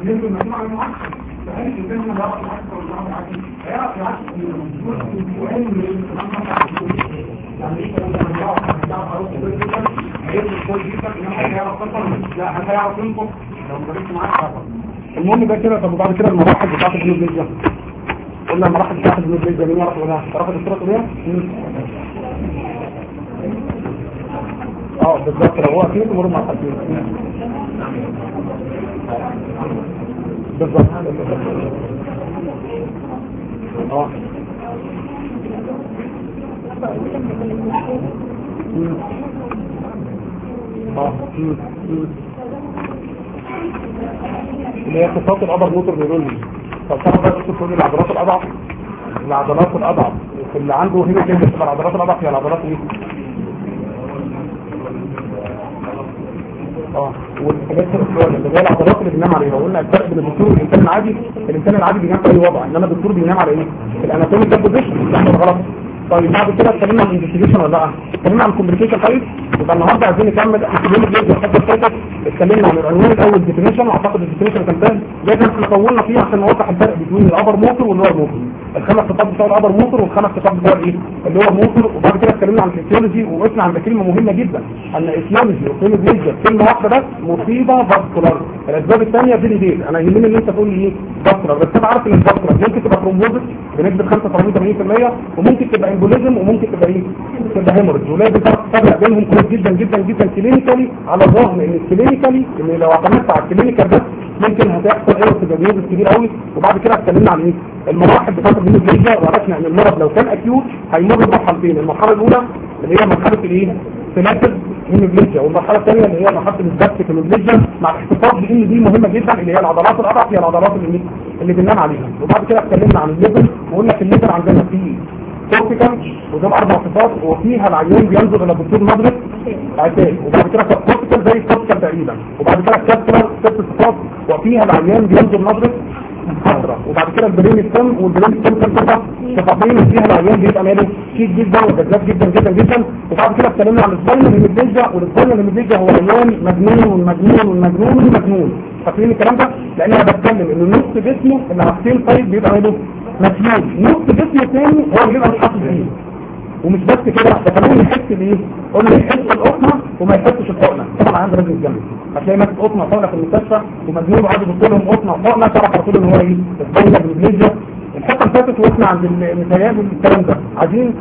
يبدو المجموعة المعكس فهل الإنسان هنا يعرف العكس ولا يعرف العكس هيعرف العكس من المنظور الأسبوعين من الانتظام يعني ايه كلام ده يعرف يعرف اروح كويس جدا هيدرس كويس جدا انما هيعرف تنطق لا هل هيعرف ينطق لو ما جربتش معاك هيعرف المهم ده كده طب وبعد كده المراحل بتاعت الجنوب ليجا قلنا المراحل بتاعت الجنوب ليجا مين يعرف ولا تعرف الصورة ايه؟ اه بالظبط لو هو اكيد تمر مع حد بالظبط اه اه اللي هي صفات القدر موتور نيروني طب تعرف بقى تقول العضلات الاضعف العضلات الاضعف اللي عنده هنا كده العضلات الاضعف هي العضلات ايه اه والحاجات اللي هي العضلات اللي بينام عليها قلنا الفرق بين الدكتور والانسان العادي الانسان العادي بينام في اي وضع انما الدكتور بينام على ايه الاناتومي ده بوزيشن ده غلط طيب بعد كده اتكلمنا عن الانفستيجيشن ولا لا اتكلمنا عن الكومبليكيشن طيب يبقى النهارده عايزين نكمل اليوم الجاي الحته الثالثه اتكلمنا عن العنوان الاول ديفينيشن واعتقد الديفينيشن كان سهل لازم احنا طولنا فيه عشان نوضح الفرق بين الابر موتور واللور موتور الخمس خطاب بتوع الابر موتور والخمس خطاب بتوع الايه اللور موتور وبعد كده اتكلمنا عن الفسيولوجي وقفنا عند كلمه مهمه جدا ان الفسيولوجي وكلمه كلمه واحده بس مصيبه فاسكولار الاسباب الثانيه فيري ديل انا يهمني ان انت تقول لي ايه فاسكولار بس انا عارف ان الفاسكولار ممكن تبقى ترومبوزس بنسبه 85 80% وممكن تبقى امبوليزم وممكن تبقى ايه تبقى هيموريدج ولازم تفرق بينهم كويس جدا جدا جدا كلينيكالي على الرغم ان الكلينيكالي ان لو اعتمدت على الكلينيكال بس ممكن هتحصل ايه في جديد كبير قوي وبعد كده اتكلمنا عن ايه المراحل بتاعت الهيموجلوبين وعرفنا ان المرض لو كان اكيوت هيمر بمرحلتين المرحله الاولى اللي هي مرحله الايه سيلاتيف هيموجلوبين والمرحله الثانيه اللي هي مرحله الباكتيك هيموجلوبين مع الاحتفاظ بان دي مهمه جدا اللي هي العضلات الاضعف هي العضلات اللي اللي بننام عليها وبعد كده اتكلمنا عن الليفل وقلنا في الليفل عندنا في كورتيكال ودول اربع صفات وفيها العيان بينظر الى دكتور نظره عتاب وبعد كده كورتيكال زي الكورتيكال تقريبا وبعد كده الكابسولار ست صفات وفيها العيان بينظر نظره خضراء وبعد كده البرين السم والبرين السم كان صفه صفتين وفيها العيان بيبقى ماله شيك جدا وجذاب جدا جدا جدا وبعد كده اتكلمنا عن السباينال هيميبليجيا والسباينال هيميبليجيا هو عيان مجنون والمجنون والمجنون والمجنون فاكرين الكلام ده لان انا بتكلم ان نص جسمه اللي حاطين طيب بيبقى ماله مسنون نص جسم الثاني هو اللي بيبقى مش حاطط فيه ومش بس كده ده كمان يحس بايه قلنا يحس القطنه وما يحسش الحقنه طبعا عنده راجل جنبي هتلاقي ماسك قطنه طالع في المستشفى ومجنون وقاعد يبص لهم قطنه وحقنه تعرف على طول ان هو ايه الدوله بالانجليزيه الحته اللي فاتت وقفنا عند المثاليات والكلام ده عايزين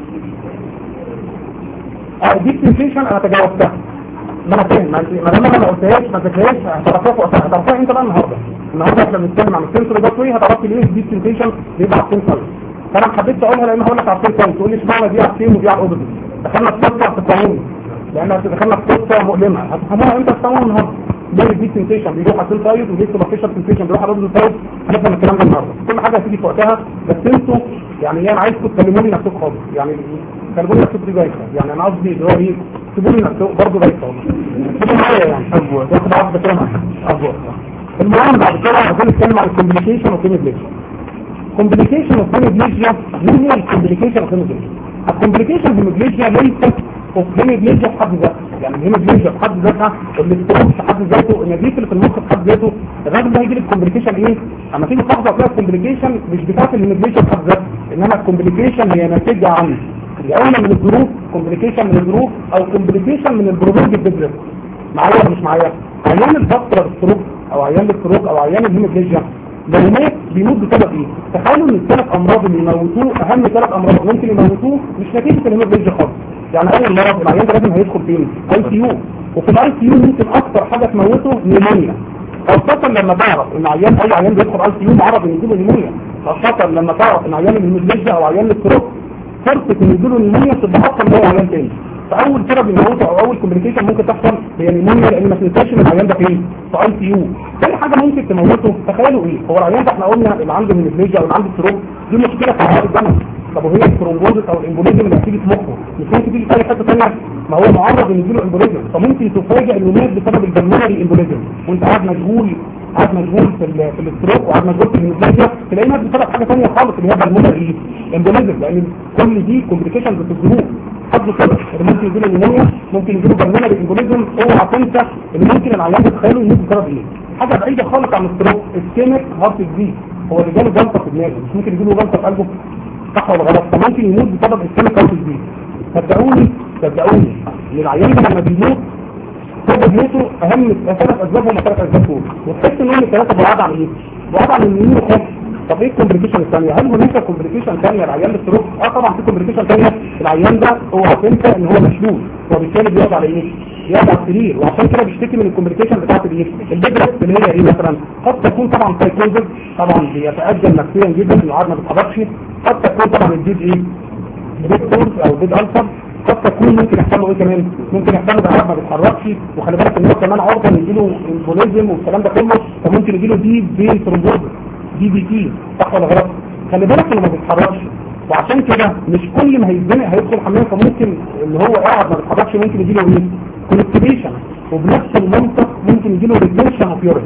اه دي سنسيشن انا تجاوزتها ما انا فاهم ما دام انا ما قلتهاش ما ذاكرهاش هتعرفها وقتها هتعرفها انت بقى النهارده النهارده احنا بنتكلم عن السنسور باتوي هتعرفي ليه دي سنسيشن بيبقى على السنسور فانا ما حبيتش اقولها لان هقول لك على السنسور تقول لي اشمعنى دي على السين ودي على الاوبزيت دخلنا في قصه هتفهموني لان دخلنا في قصه مؤلمه هتفهموها امتى تفهموها النهارده ليه دي سنسيشن بيروح على السين سايد وليه سوبرفيشال سنسيشن بيروح على الاوبزيت سايد هنفهم الكلام ده النهارده كل حاجه هتيجي في وقتها بس انتوا يعني انا عايزكم تكلموني نفسكم خالص يعني كلموني نفسكم دي بايخه يعني انا قصدي اللي هو ايه سيبوني نفسكم برضه بايخه والله سيبوا معايا يعني ابوه واخد واحده كده معايا ابوه المهم بعد كده عايزين نتكلم عن الكومبليكيشن والكيميبليشن كومبليكيشن والكيميبليشن مين هي الكومبليكيشن والكيميبليشن الكومبليكيشن هيموجليشيا ليست هيموجليشيا في حد ذاتها يعني الهيموجليشيا في حد ذاتها الاستروك في حد ذاته النزيف اللي في المخ في حد ذاته الراجل ده هيجي لك كومبليكيشن ايه اما تيجي تاخد هتلاقي الكومبليكيشن مش بتاعت الهيموجليشيا في حد ذاتها انما الكومبليكيشن هي ناتجه عن يا اما من الظروف كومبليكيشن من الظروف او كومبليكيشن من البروفيج الدبرس معايا ولا مش معايا عيان الفقر الستروك او عيان الستروك او عيان الهيموجليشيا لو مات بيموت بسبب ايه تخيلوا ان الثلاث امراض اللي يموتوه اهم ثلاث امراض ممكن يموتوه مش نتيجه الهيموجلوبين خالص يعني اول مرض العيان ده لازم هيدخل فين اي سي يو وفي الاي سي يو ممكن اكتر حاجه تموته نيمونيا خاصة لما تعرف ان عيان اي عيان بيدخل اي سي يو معرض ان يجيله نيمونيا خاصة لما تعرف ان عيان الهيموجلوبين او عيان الستروك فرصة ان يجيله نيمونيا تبقى اكتر من اي عيان تاني فاول سبب يموته او اول كومبليكيشن ممكن تحصل هي نيمونيا لان ما تنساش ان العيان ده فين في اي سي يو تاني حاجه ممكن تموته تخيلوا ايه هو العيان ده احنا قلنا اللي عنده هيموجلوبين او اللي عنده ستروك دي مشكله في عضلات الدم طب وهي الثرومبوزس او الامبوليزم اللي هتيجي في مخه مش ممكن تيجي في اي حته ثانيه ما هو معرض ان يجيله امبوليزم فممكن تفاجئ انه مات بسبب البلمونري امبوليزم وانت قاعد مشغول قاعد مشغول في ال في الاستروك وقاعد مشغول في الهيموجلوبين تلاقيه مات بسبب حاجه ثانيه خالص اللي هي البلمونري امبوليزم لان كل دي كومبليكيشنز في الظروف حد كده اللي ممكن يجيله نيمونيا ممكن يجيله برنامج امبوليزم اوعى تنسى ان ممكن العيان تتخيله يموت بسبب ايه حاجه بعيده خالص عن الستروك اسكيميك هارت ديزيز هو اللي جاله جلطه في دماغه مش ممكن يجيله جلطه في قلبه صح ولا غلط فممكن يموت بسبب اسكيميك هارت ديزيز صدقوني صدقوني ان العيان ده لما بيموت سبب موته اهم ثلاث اسباب هم ثلاث اسباب دول وتحس ان هم الثلاثه بعاد عن ايه؟ بعاد عن اليمين والخلف طب ايه الكومبليكيشن الثانيه؟ هل هناك كومبليكيشن ثانيه العيان الستروك؟ اه طبعا في كومبليكيشن ثانيه العيان ده هو هتنسى ان هو مشلول وبالتالي بيقعد على ايه؟ بيقعد على السرير وعشان كده بيشتكي من الكومبليكيشن بتاعت الايه؟ البدرس اللي هي ايه مثلا؟ قد تكون طبعا سايكوزز طبعا بيتاجل نفسيا جدا انه قاعد ما بيتحركش قد تكون طبعا الديد ايه؟ ديد تورز او ديد الفر قد تكون ممكن يحصل له ايه كمان ممكن يحصل له ده ما بيتحركش وخلي بالك ان هو كمان عرضه ان يجيله امبوليزم والكلام ده كله فممكن يجيله دي بين ثرومبوز دي بي تي صح ولا غلط خلي بالك انه ما بيتحركش وعشان كده مش كل ما هيتزنق هيدخل حمام فممكن ان هو قاعد ما بيتحركش ممكن يجيله ايه كونكتيفيشن وبنفس المنطق ممكن يجيله ريتنشن اوف يورين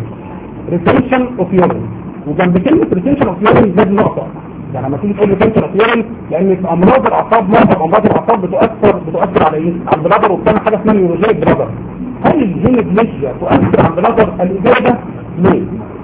ريتنشن اوف يورين وجنب كلمه ريتنشن اوف يورين لازم نقطه يعني لما تيجي تقول لي تنشن اوف لان في امراض الاعصاب معظم امراض الاعصاب بتؤثر بتؤثر على ايه؟ على البلادر وبتعمل حاجه اسمها نيوروجينيك بلادر هل الهيموجليشيا تؤثر على البلادر؟ الاجابه ليه؟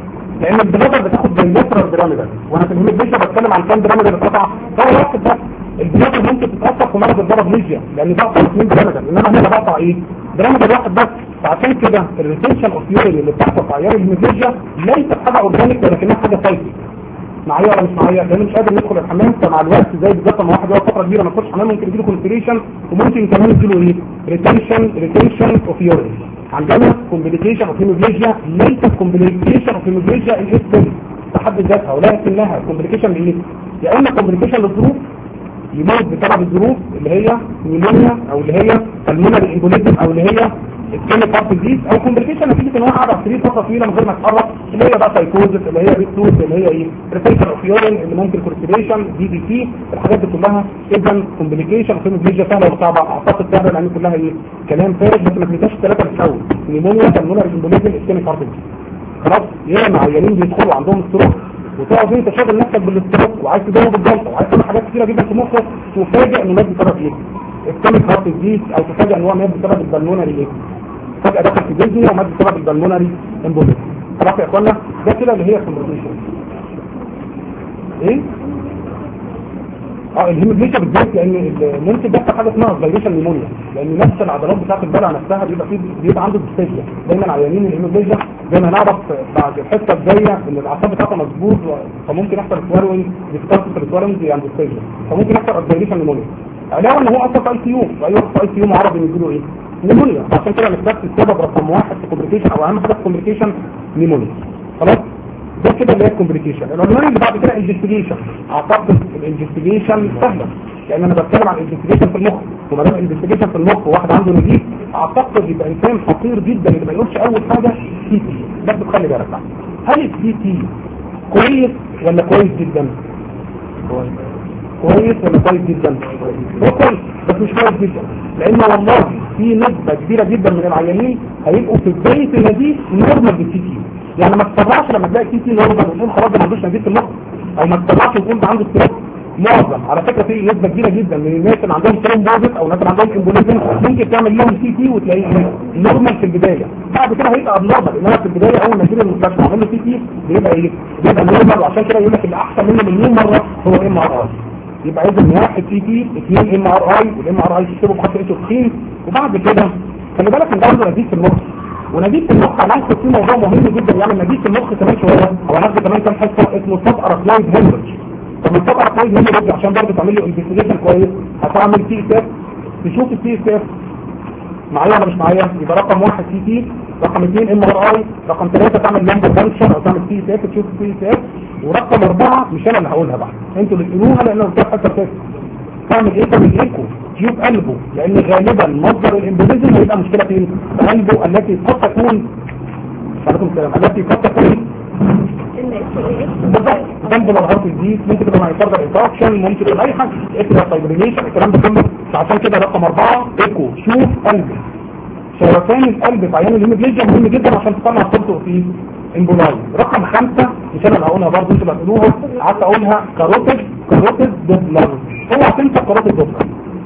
لان البلادر بتاخد بالمتر بيراميدال وانا في الهيموجليشيا بتكلم عن كام بيراميدال اتقطع هو واحد بس البلادر ممكن تتاثر في مرض البارابليجيا لان بقطع اثنين بيراميدال انما هنا بقطع ايه؟ بيراميدال واحد بس فعشان كده الريتنشن اوف يورين اللي بتحصل في عيار الهيموجليشيا ليست حاجه اورجانيك ولكنها حاجه سايكيك معايا ولا مش معايا لان مش قادر ندخل الحمام فمع الوقت زي بالظبط لما واحد يقعد فتره كبيره ما يدخلش حمام ممكن يجيله كونفيريشن وممكن كمان يجيله ايه ريتنشن ريتنشن اوف يورين عندنا كومبليكيشن اوف هيموجليجيا ليست كومبليكيشن اوف هيموجليجيا الاسم تحدد ذاتها ولكنها كومبليكيشن لايه يا اما كومبليكيشن للظروف يموت بسبب الظروف اللي هي نيمونيا او اللي هي المونري امبوليزم او اللي هي الكلمة كارت ديزيز او كومبليكيشن نتيجة ان هو قاعد على السرير فترة طويلة من غير ما يتحرك اللي هي بقى سايكوزس اللي هي ريتوز اللي هي ايه ريتنشن اوف يورين اللي ممكن كورتيبيشن دي بي سي الحاجات دي كلها اذا كومبليكيشن في ميجا سهلة وصعبة اعتقد سهلة لان كلها ايه كلام فارغ بس ما تنساش الثلاثة في الاول نيمونيا المونري امبوليزم الكلمة كارت ديزيز خلاص ياما عيانين بيدخلوا عندهم ستروك وتقعد انت شاغل نفسك بالاستروك وعايز تدور بالجلطه وعايز تعمل حاجات كتيره جدا في مخك وتفاجئ انه مات بسبب ايه؟ الكلمة كارت ديزيز او تفاجئ ان هو مات بسبب البلمونري ايه؟ فجأة دخل في جلدي ومات بسبب البلمونري امبوليزم خلاص يا اخوانا ده كده اللي هي كومبليكيشن ايه اه الهيموجليشيا بالذات لان المنتج ده حاجه اسمها فايريشن نيمونيا لان نفس العضلات بتاعت البلع نفسها بيبقى فيه بيبقى عنده ديستيجيا دايما عيانين الهيموجليشيا زي ما هنعرف بعد الحصه الجايه ان الاعصاب بتاعته مظبوط فممكن يحصل سوالوينج ديستارت سوالوينج عند ديستيجيا فممكن يحصل فايريشن نيمونيا علاوه ان هو اصلا في اي سي يو واي في اي سي يو معرض ان يجيله ايه نيمونيا عشان كده نثبت السبب رقم واحد في كومبليكيشن او اهم حاجه في كومبليكيشن نيمونيا خلاص ده كده اللي هي الكومبليكيشن العنوان اللي بعد كده انفستيجيشن اعتقد الانفستيجيشن سهله لان انا بتكلم عن الانفستيجيشن في المخ وما دام الانفستيجيشن في المخ وواحد عنده نزيف اعتقد يبقى انسان خطير جدا اللي ما يقولش اول حاجه سي تي بس تخلي بالك بقى هل السي تي كويس ولا كويس جدا؟ كويس ولا كويس جدا؟ هو كويس بس مش كويس جدا لان والله في نسبه كبيره جدا من العيانين هيبقوا في بدايه النزيف نورمال بالسي تي يعني ما تطلعش لما تلاقي تي تي نورمال وتقول خلاص ده ما عندوش نزيف في المخ او ما تطلعش وتقول ده عنده ستروك معظم على فكره في نسبه كبيره جدا من الناس اللي عندهم ستروم بوزيت او ناس اللي عندهم امبوليزم ممكن تعمل لهم سي تي وتلاقيه نورمال في البدايه بعد كده هيبقى ابنورمال انما في البدايه اول ما يجي المستشفى عامل له سي تي بيبقى ايه بيبقى نورمال وعشان كده يقول لك اللي احسن منه مليون مره هو ام ار اي يبقى اذا واحد سي تي اثنين ام ار اي والام ار اي تكتبه بخط اسود تخين وبعد كده خلي بالك ان ده عنده نزيف في المخ ونزيف في المخ هناخد فيه موضوع مهم جدا يعمل نزيف في المخ كمان شويه او هناخد كمان كام حصه اسمه سب اركلايد هيمرج طب السب اركلايد هيمرج عشان برضه تعمل له انفستيجيشن كويس هتعمل سي اس اف تشوف السي اس اف معايا ولا مش معايا يبقى رقم واحد سي تي رقم اثنين ام ار اي رقم ثلاثة تعمل لامبر فانكشن او تعمل سي اس اف تشوف السي اس اف ورقم اربعة مش انا اللي هقولها بقى انتوا اللي تقولوها لان انا حتى كده تعمل ايه تعمل ايكو تشوف قلبه لان غالبا مصدر الامبوليزم هيبقى مشكلة فين في قلبه التي قد تكون عليكم السلام التي قد تكون بالظبط جنب الهارت ديزيز ممكن تبقى مايكاردال انفاركشن ممكن تبقى اي حاجه اكتب فايبريليشن الكلام ده كله فعشان كده رقم اربعه ايكو شوف قلبه سرطان القلب في عيان الهيموجلوبين مهم جدا عشان تطلع صورته في امبولاي رقم خمسة مش انا اللي هقولها برضه انتوا بتقولوها قعدت اقولها كاروتيد كاروتيد دوبلر اوعى تنسى كاروتيد دوبلر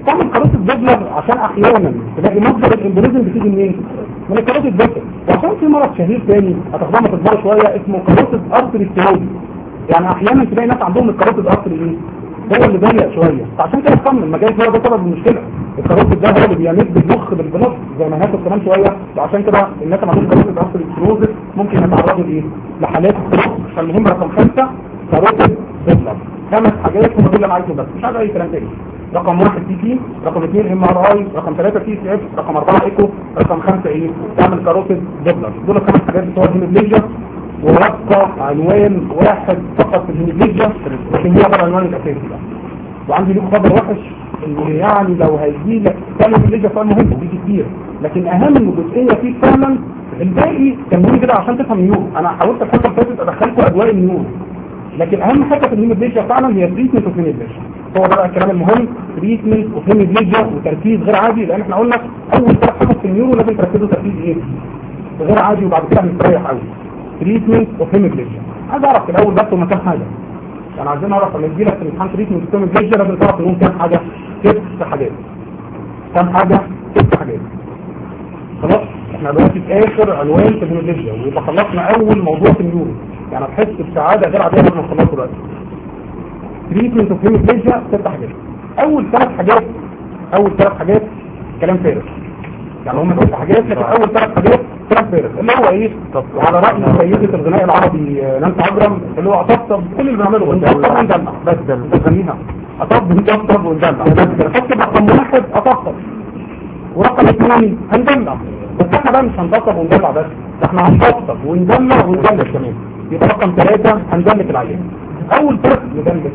تعمل كاروت الدبلر عشان احيانا تلاقي مصدر الامبوليزم بتيجي منين من الكاروت الدبلر وعشان في مرض شهير تاني هتاخدها ما تكبر شويه اسمه كاروت ارتري ستينوزي يعني احيانا تلاقي ناس عندهم الكاروت الارتري ايه هو اللي ضيق شويه فعشان كده اطمن ما جايش هو ده سبب المشكله الكاروت ده هو اللي بيمد المخ بالبنص زي ما هناخد كمان شويه وعشان كده الناس اللي عندهم كاروت الارتري ستينوزي ممكن يتعرضوا لايه لحالات فالمهم رقم خمسه كاروت دبلر خمس حاجات هم دول اللي انا عايزه بس مش عايز اي كلام تاني رقم واحد سي تي رقم اثنين ام ار اي رقم ثلاثة سي سي اف رقم اربعة ايكو رقم خمسة ايه تعمل كاروتيد دبلر دول الخمس حاجات بتوع الهيموبليجيا ورقة عنوان واحد فقط في الهيموبليجيا لكن هي ده العنوان الاساسي بقى وعندي ليك خبر وحش ان يعني لو هيجي لك كلمة الهيموبليجيا سؤال مهم بيجي كتير لكن اهم جزئية فيه فعلا الباقي كان مهم كده عشان تفهم النيورو انا حاولت الفترة اللي فاتت ادخلكم اجواء النيورو لكن اهم حاجه في الهيموبليجيا فعلا هي تريتمنت اوف هيموبليجيا هو ده بقى الكلام المهم تريتمنت اوف هيموبليجيا وتركيز غير عادي لان احنا قلنا اول ثلاث حاجات في النيورو لازم تركزوا تركيز ايه غير عادي وبعد كده هنستريح قوي تريتمنت اوف هيموبليجيا عايز اعرف في الاول بس هما كام حاجه يعني عايزين نعرف لما يجي لك في الامتحان تريتمنت اوف هيموبليجيا لازم تعرف انهم كام حاجه ست حاجات كام حاجه ست حاجات خلاص احنا دلوقتي في اخر عنوان في الهيموبليجيا ويبقى خلصنا اول موضوع في النيورو يعني هتحس بسعادة غير عادية لما نخلصه دلوقتي تريتمنت اوف هيموبليجيا ست حاجات اول ثلاث حاجات اول ثلاث حاجات كلام فارغ يعني هم ست حاجات لكن اول ثلاث حاجات كلام فارغ اللي هو ايه وعلى رأي سيدة الغناء العربي نانسي عجرم اللي هو اطبطب كل اللي بنعمله نطبطب وندلع بس ده بنسميها اطبطب نطبطب وندلع بس كده فاكتب رقم واحد اطبطب ورقم اثنين هندلع بس احنا بقى مش هنطبطب وندلع بس ده احنا هنطبطب وندلع وندلع كمان يبقى رقم ثلاثة هندلك العيان اول ثلاث ندلك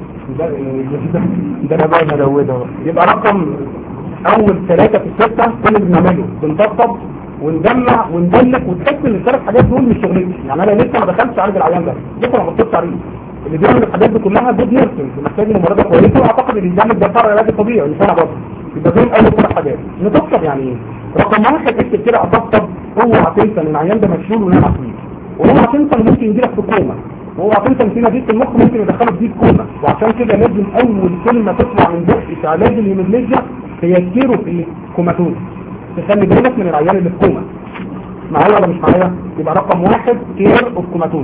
ده انا بقى مدوده يبقى رقم اول ثلاثة في الستة كل اللي بنعمله بنطبطب وندلع وندلك وتحس ان الثلاث حاجات دول مش شغلتي يعني انا لسه ما دخلتش عالج العيان ده لسه ما بصيتش عليه اللي بيعمل الحاجات دي كلها جود نيرسنج محتاج ممرضه كويسه واعتقد ان الجانب ده فرع علاج طبيعي مش انا برضه يبقى دول اول ثلاث حاجات نطبطب يعني ايه رقم واحد اكتب كده اطبطب اوعى تنسى ان العيان ده مشلول ونام عقلي واوعى تنسى ان ممكن يجيلك في كوما واوعى تنسى ان في نزيف في المخ ممكن يدخلك دي كوما وعشان كده لازم اول كلمه تطلع من بقي في علاج الهيموبليجيا هي كيرو في الكوماتوز تخلي بالك من العيان اللي في كوما معايا ولا مش معايا يبقى رقم واحد كير اوف كوماتوز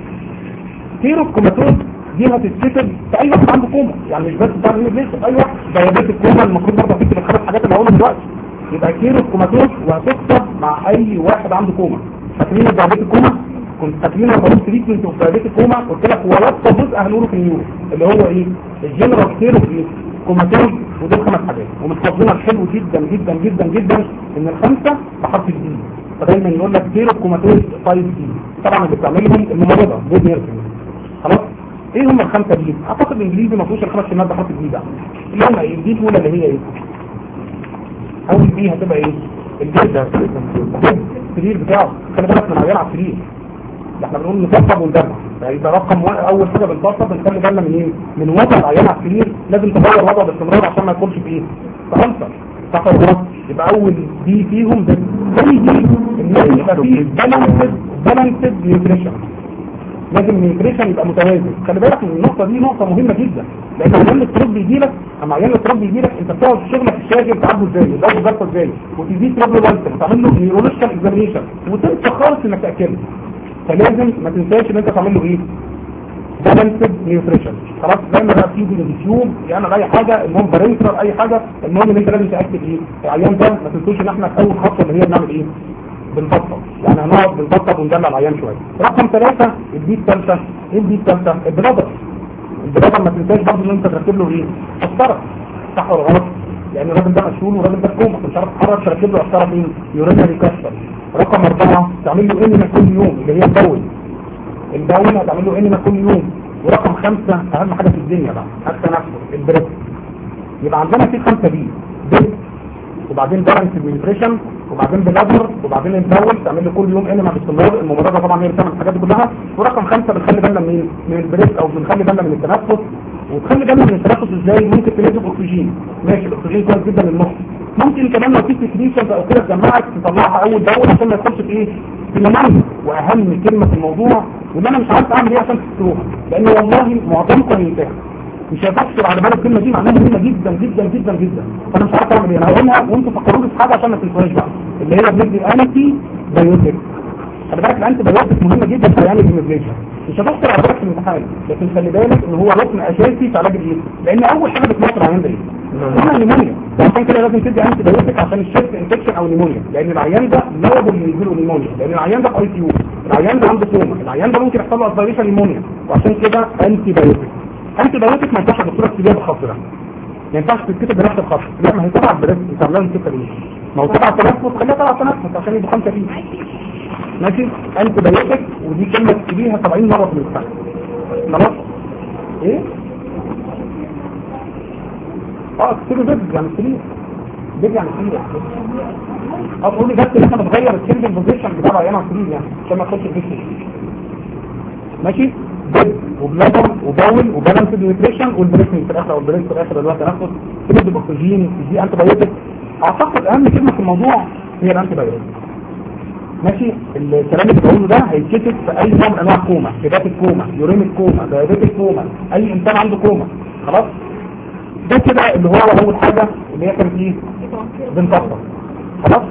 كير اوف كوماتوز دي هتتكتب في اي واحد عنده كوما يعني مش بس بتاع الهيموبليجيا في اي واحد دايابيت الكوما المفروض برضه تكتب الخمس حاجات اللي هقولها دلوقتي يبقى كير اوف كوماتوز وهتكتب مع اي واحد عنده كوما فاكرين دايابيت الكوما كنت فاكرين لما قلت تريتمنت اوف دايابيت الكوما قلت لك ولدت جزء هنقوله في النيورو اللي هو ايه الجنرال كير اوف كوماتوز ودول خمس حاجات ومتحفظينها الحلو جدا جدا جدا جدا ان الخمسه بحرف الدي فدايما يقول لك كير اوف كوماتوز 5 دي طبعا اللي بتعملهم الممرضه جود نيرسنج خلاص ايه هم الخمسه دي اعتقد الانجليزي ما فيهوش الخمس كلمات بحرف الدي ده اللي هم ايه الدي الاولى اللي هي ايه اول دي هتبقى ايه الجلد السرير بتاعه خلي بالك من العيال على السرير ده احنا بنقول نطبطب وندمع فيبقى رقم واحد اول حاجه بنطبطب بنخلي بالنا من ايه من وضع العيال على السرير لازم تغير وضعه باستمرار عشان ما يدخلش في ايه في عنصر صح ولا لا يبقى اول دي فيهم ده ثاني دي ان لازم يبقى فيه بالانسد بالانسد نيوتريشن لازم النيوتريشن يبقى متوازن خلي بالك من النقطه دي نقطه مهمه جدا لان عيان التراب بيجي لك اما عيان التراب بيجي لك انت بتقعد في شغلك الشاغل تعبه ازاي الضغط ضغطه ازاي وتزيد تراب لايسن تعمل له نيورولوجيكال اكزامينشن وتنسى خالص انك تاكله فلازم ما تنساش ان انت تعمل له ايه بالانسد نيوتريشن خلاص زي ما بقى في اليوتيوب يعني اي حاجه المهم برينتر اي حاجه المهم ان انت لازم تاكد ايه العيان ده ما تنسوش ان احنا في اول خطوه اللي هي بنعمل ايه بنطبطب يعني هنقعد بنطبطب وندلع العيان شويه رقم ثلاثة البي الثالثه ايه البي الثالثه البلادر البلادر ما تنساش برضه ان انت تركب له ايه قسطره صح ولا غلط لان الراجل ده مشلول والراجل ده كوما مش عارف تحرك تركب له قسطره فين يورينري كاستر رقم اربعه تعمل له انما كل يوم اللي هي الدول الدول هتعمل له انما كل يوم ورقم خمسة اهم حاجه في الدنيا بقى حتى نفسه البريك يبقى عندنا في خمسه دي بريك وبعدين بالانس نيوتريشن وبعدين بلادر وبعدين الدول تعمل له كل يوم انما باستمرار الممرضه طبعا هي اللي بتعمل الحاجات دي كلها ورقم خمسه بنخلي بالنا من من البريك او بنخلي بالنا من التنفس وتخلي بالنا من التنفس ازاي ممكن تنزل اكسجين ماشي الاكسجين كويس جدا للمخ ممكن كمان لو في سكريشنز او كده اتجمعت تطلعها اول دول عشان ما يخش في ايه في النمو واهم كلمه في الموضوع وان انا مش عارف اعمل ايه عشان تستروها لان والله معظمكم هينتهي مش هتحصل على بالك الكلمه دي معناها مهمه جدا جدا جدا جدا فانا مش عارف اعمل ايه انا هقولها وانتوا فكروني في حاجه عشان ما تنسوهاش بقى اللي هي بندي انتي بايوتيك خلي بالك الانتي بايوتيك مهمه جدا في علاج الهيموجلوبين مش هتحصل على بالك في الامتحان لكن خلي بالك ان هو ركن اساسي في علاج الايد لان اول حاجه بتمثل العيان ده ايه؟ اسمها نيمونيا وعشان كده لازم تدي انتي بايوتيك عشان الشيست انفكشن او نيمونيا لان العيان ده لابد ان يجيله نيمونيا لان العيان ده في اي سي يو العيان ده عنده كوما العيان ده ممكن يحصل له اسبيريشن نيمونيا وعشان كده انتي بايوتيك انتي بايوتيك ما ينفعش دكتوره تكتبيها بخاطرها ما ينفعش تتكتب بنفس الخط لا ما هي طبعا بنفس انت لازم تكتب ايه ما هو طبعا تنفس خليها طبعا تنفس عشان يبقى خمسه فيه ماشي انت بايوتك ودي كلمه تكتبيها 70 مره في الامتحان خلاص ايه اه اكتبي بيج يعني سرير بيج يعني سرير اه تقولي بس ان احنا بنغير السيلفنج بوزيشن بتاع العيان على السرير يعني عشان ما تخش البيت ماشي بيج وبلادر وباول وبالانس نيوتريشن والبريسنج في الاخر والبريسنج في الاخر دلوقتي هناخد تبدي باكسجين دي انتي بايوتك اعتقد اهم كلمه في الموضوع هي الانتي بايوتك ماشي الكلام اللي بقوله ده هيتكتب في اي نوع من انواع الكوما كبات الكوما يوريم الكوما دايابيت الكوما اي انسان عنده كوما خلاص ده كده اللي هو اول حاجه اللي هي كانت ايه بنفصل خلاص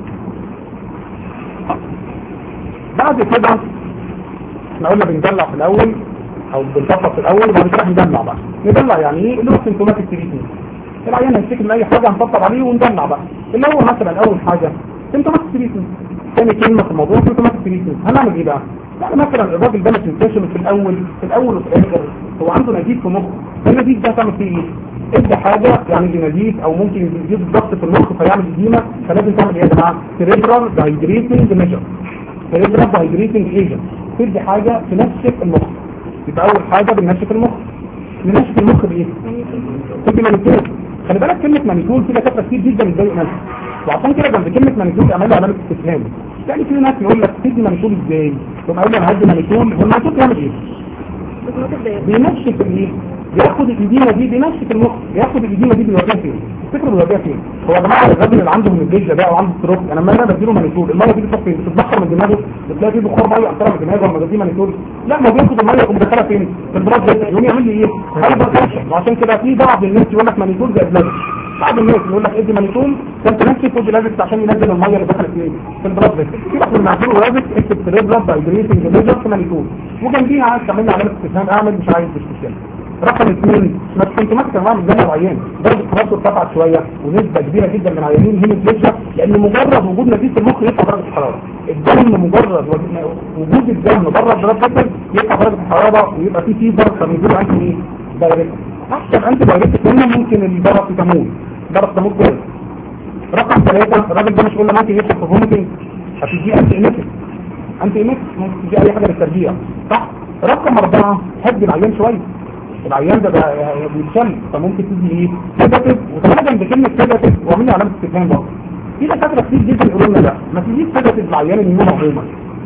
بعد كده احنا قلنا بندلع في الاول او بنفصل في الاول وبعد كده هندلع بقى ندلع يعني ايه اللي هو سيمتوماتيك تريتمنت العيان هيشتكي من اي حاجه هنطبطب عليه وندلع بقى اللي هو مثلا اول حاجه سيمتوماتيك تريتمنت ثاني كلمة في الموضوع سيمتوماتيك تريتمنت هنعمل ايه بقى؟ يعني مثلا الراجل ده ما تنساش في الاول في الاول وفي الاخر هو عنده نزيف في مخه النزيف ده هتعمل فيه ايه؟ ادي حاجة يعني نزيف او ممكن يزيد الضغط في المخ فيعمل اديمة فلازم تعمل ايه يا جماعة؟ سيريبرال دايجريتنج ميجر سيريبرال دايجريتنج ايجنت تدي حاجة تنشف المخ يبقى اول حاجة بننشف المخ ننشف المخ بايه؟ تدي مانيتول خلي بالك كلمة مانيتول كده كترة كتير جدا بتضايق ناس وعشان كده جنب كلمة مانيتول اعملها علامة استفهام يعني في ناس يقول لك تدي مانيتول ازاي؟ طب اقول له انا هدي مانيتول هو المانيتول بيعمل ايه؟ بينشف الايه؟ بياخد الإديمة دي بينشف المخ بياخد الإديمة دي بيوديها فين؟ تفتكروا بيوديها فين؟ هو يا جماعة الراجل اللي عنده من الجيش ده او عنده ستروك انا لما انا بديله مانيتول المية دي بتروح فين؟ بتتبخر من دماغه بتلاقي فيه بخار مية اكتر من دماغه لما بديه مانيتول لا ما بياخد المية يقوم دخلها فين؟ في البراز ده يقوم يعمل لي ايه؟ هايبر تنشن وعشان كده في بعض الناس يقول لك مانيتول زي بلازم بعض الناس يقول لك ادي مانيتول كان تنشف ودي لازم عشان ينزل الميه اللي دخلت فين في البلاد فيسل سيبك من المعجون ورابط اكتب في ريد بلاد دايجريتنج ميجر في مانيتول وجنبيها عايز تعمل لي علامه استفهام اعمل مش عايز مش مشكله رقم اثنين ما كنت ماسك انواع من جمع العيان درجه حرارته ارتفعت شويه ونسبه كبيره جدا من العيانين هيموجلوبين لان مجرد وجود نزيف المخ يرفع درجه الحراره الدم مجرد وجود الدم بره البلاد فيسل يرفع درجه الحراره ويبقى فيه فيبر فبيجيله انتي ايه دايركت احسن انتي دايركت منه ممكن الباراسيتامول باراسيتامول كويس رقم ثلاثة الراجل ده مش قلنا ممكن يشرب في فوميتنج هتديه انتي ايميتك انتي ايميتك ممكن تديه اي حاجة للتربية صح رقم اربعة هدي العيان شوية العيان ده ده بيتشل فممكن تدي ايه سيداتيف وتمام بكلمة سيداتيف واعمل لي علامة استفهام برضه في دكاترة كتير جدا يقولوا لنا لا ما تديش سيداتيف للعيان اللي هو عموما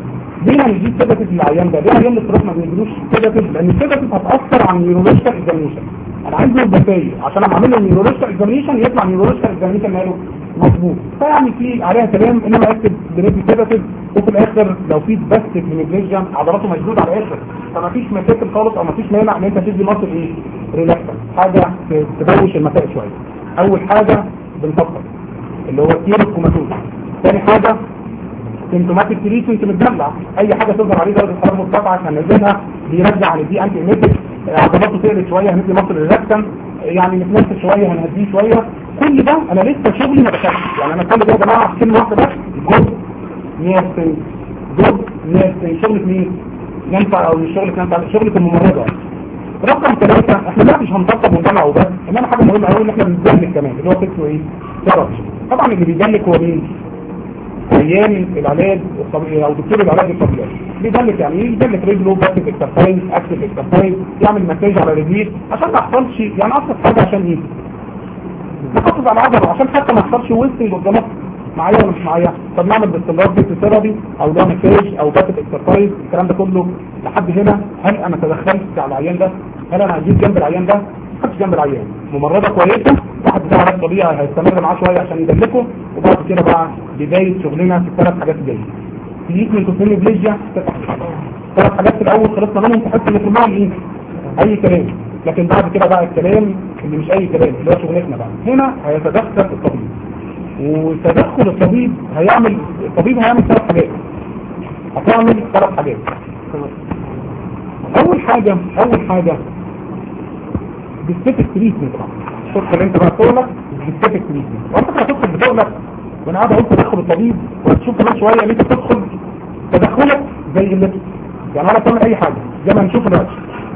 ليه ما نجيب سيداتيف للعيان ده ليه عيان الاضطراب ما بنديلوش سيداتيف لان السيداتيف هتأثر على النيورولوجيكال اكزامينشن انا عايز له البكاية عشان لما اعمل له النيورولوجيكال اكزامينشن يطلع النيورولوجيكال اكزامينشن ماله مظبوط فيعني في عليها كلام انما اكتب بريدي سيداتيف وفي الاخر لو في بس هيميجليجن عضلاته مشدوده على الاخر فما فيش مشاكل خالص او ما فيش مانع ان انت تدي مصر ايه ريلاكسن حاجه تبوش المسائل شويه اول حاجه بنفكر اللي هو كتير الكوماتوز ثاني حاجه سيمتوماتيك تريتمنت متدلع اي حاجه تظهر عليه درجه حراره مرتفعه هننزلها بيرجع على دي انتي ايميتك عضلاته تقلت شويه هندي مصر ريلاكسن يعني نتنفس شويه هنهديه شويه كل ده انا لسه شغلي ما دخلش يعني انا كل ده يا جماعه كلمه واحده بس جود نيرسنج جود نيرسنج شغلة مين؟ ينفع او مش شغلة ينفع شغلة الممرضة رقم ثلاثة احنا لا مش هنطبق ونطلع وبس انما حاجة مهمة قوي ان احنا بنجلك كمان اللي هو فكره ايه؟ ثيرابي طبعا اللي بيجلك هو مين؟ عيان العلاج الطبيعي او دكتور العلاج الطبيعي بيدلك يعني ايه يدلك رجله باكتف اكسرسايز اكتف اكسرسايز يعمل مساج على رجليه عشان ما يحصلش يعني اصلا حاجه عشان ايه نحافظ على العضله عشان حتى ما يحصلش ويستنج قدامك معايا ولا مش معايا طب نعمل باستمرار فيت ثيرابي او ده مساج او باكت اكسرسايز الكلام ده كله لحد هنا هل انا تدخلت على العيان ده هل انا هجيب جنب العيان ده ما جنب العيان ممرضه كويسه واحد بتاع علاج طبيعي هيستمر معاه شويه عشان يدلكه وبعد كده بقى بدايه شغلنا في الثلاث حاجات الجايه تريتمنت اوف هيموبليجيا ثلاث حاجات في الاول خلصنا منهم تحس ان كلهم ايه اي كلام لكن بعد كده بقى الكلام اللي مش اي كلام اللي هو شغلتنا بقى هنا هيتدخل الطبيب وتدخل الطبيب هيعمل الطبيب هيعمل ثلاث حاجات هتعمل ثلاث حاجات اول حاجة اول حاجة بالسيتك تريتمنت تدخل انت بقى شغلك بالسيتك تريتمنت وانت كده هتدخل بشغلك وانا قاعد اقول تدخل الطبيب وهتشوف كمان شويه ان انت تدخل تدخلك زي اللي يعني ولا تعمل اي حاجه زي ما هنشوف دلوقتي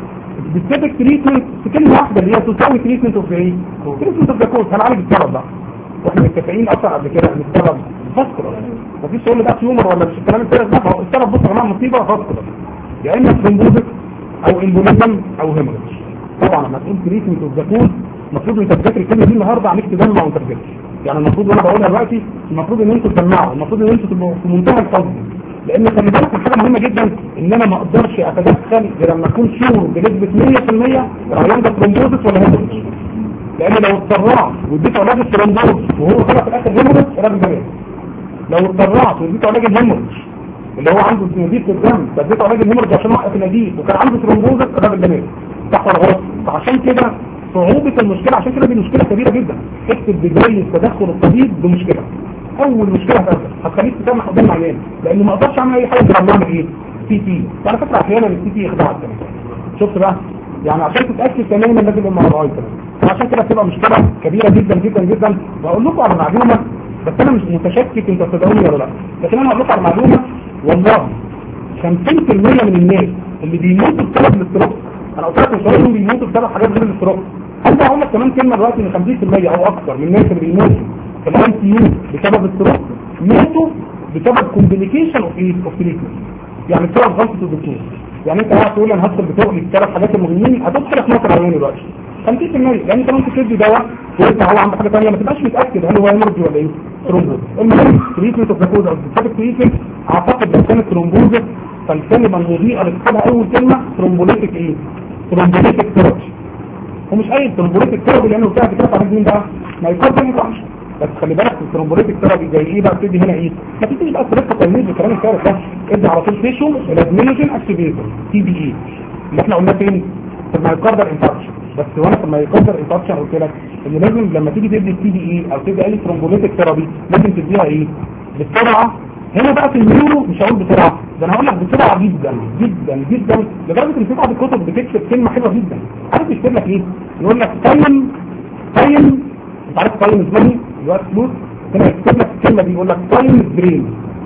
بالسيتك تريتمنت في كلمه واحده اللي هي تساوي تريتمنت اوف ايه؟ تريتمنت اوف ذا كوز هنعالج السبب بقى واحنا متفقين اصلا قبل كده ان السبب فاسكولار مفيش تقول لي ده تيومر ولا مش الكلام الفارغ ده هو السبب بص يا جماعه مصيبه فاسكولار يا اما ثرومبوزس او امبوليزم او هيموريج طبعا لما تقول تريتمنت اوف ذا كوز المفروض انت تذاكر الكلمه دي النهارده عليك تجمع وانت بتذاكر يعني المفروض وانا بقولها دلوقتي المفروض ان انتوا تجمعوا المفروض ان انتوا تبقوا في منتهى الحزن لان خلي بالك من حاجه مهمه جدا ان انا ما اقدرش اتدخل غير لما اكون شور بنسبه 100% العيان ده ثرومبوزس ولا هيموريج لان لو اتسرعت واديت علاج الثرومبوز وهو طلع في الاخر هيموريج الراجل ده مات. لو اتسرعت واديت علاج الهيموريج اللي هو عنده نزيف في الدم فاديته علاج الهيموريج عشان اوقف النزيف وكان عنده ثرومبوزس الراجل ده مات صح ولا غلط فعشان كده صعوبة المشكلة عشان كده دي مشكلة كبيرة جدا اكتب بداية تدخل الطبيب بمشكلة اول مشكلة هتبقى هتخليك تسمح قدام العيان لان ما اقدرش اعمل اي حاجة غير لما اعمل ايه سي تي وعلى فكرة احيانا السي تي يخدعك كمان شفت بقى يعني عشان تتأكد تماما لازم ام ار اي كمان وعشان كده بتبقى مشكلة كبيرة جدا جدا جدا واقول لكم على معلومة بس انا مش متشكك انت تصدقوني ولا لا لكن انا هقول لكم على معلومة والله 50% من الناس اللي بيموتوا بسبب الاستروك انا قلت لكم شويه انهم بيموتوا بسبب حاجات غير الاستروك هل هقول لك كمان كلمه دلوقتي ان 50% او اكثر من الناس اللي بيموتوا في الان سي يو بسبب الاستروك ماتوا بسبب كومبليكيشن اوف ايه اوف تريتمنت يعني بسبب غلطه الدكتور يعني انت قاعد تقول انا هدخل بتقلي الثلاث حاجات المهمين هتدخل في مصر عيان دلوقتي 50% لان انت ممكن تدي دواء وانت هو عنده حاجه ثانيه ما تبقاش متاكد هل هو هيمرضي ولا ايه ثرومبوز المهم تريتمنت اوف ذا كوز او تريتمنت اعتقد لو كانت ثرومبوز فالكلمه المضيئه اللي بتقولها اول كلمه ثرومبوليتيك ايه ثرومبوليتيك ثيرابي ومش اي ثرومبوليتيك ثيرابي لانه بتاع كده على مين بقى ما يكون ما ينفعش بس خلي بالك الثرومبوليتيك ثيرابي زي ايه بقى بتدي هنا ايه ما تديش بقى ثلاثه تلميذ بالكلام الفارغ ده ادي على طول فيشو الادمينوجين اكتيفيتور تي بي اي اللي احنا قلناه فين في المايكاردر انفاركشن بس وانا في المايكاردر انفاركشن قلت لك ان لازم لما تيجي تدي التي بي اي او تدي اي ثرومبوليتيك ثيرابي لازم تديها ايه بسرعه هنا بقى في النيورو مش هقول بسرعه ده انا هقول لك بسرعه جدا جدا جدا لدرجه ان في بعض الكتب بتكتب كلمه حلوه جدا عارف يكتب لك ايه يقول لك تايم تايم انت عارف تايم ازاي الوقت فلوس هنا يكتب لك الكلمه دي يقول لك تايم برين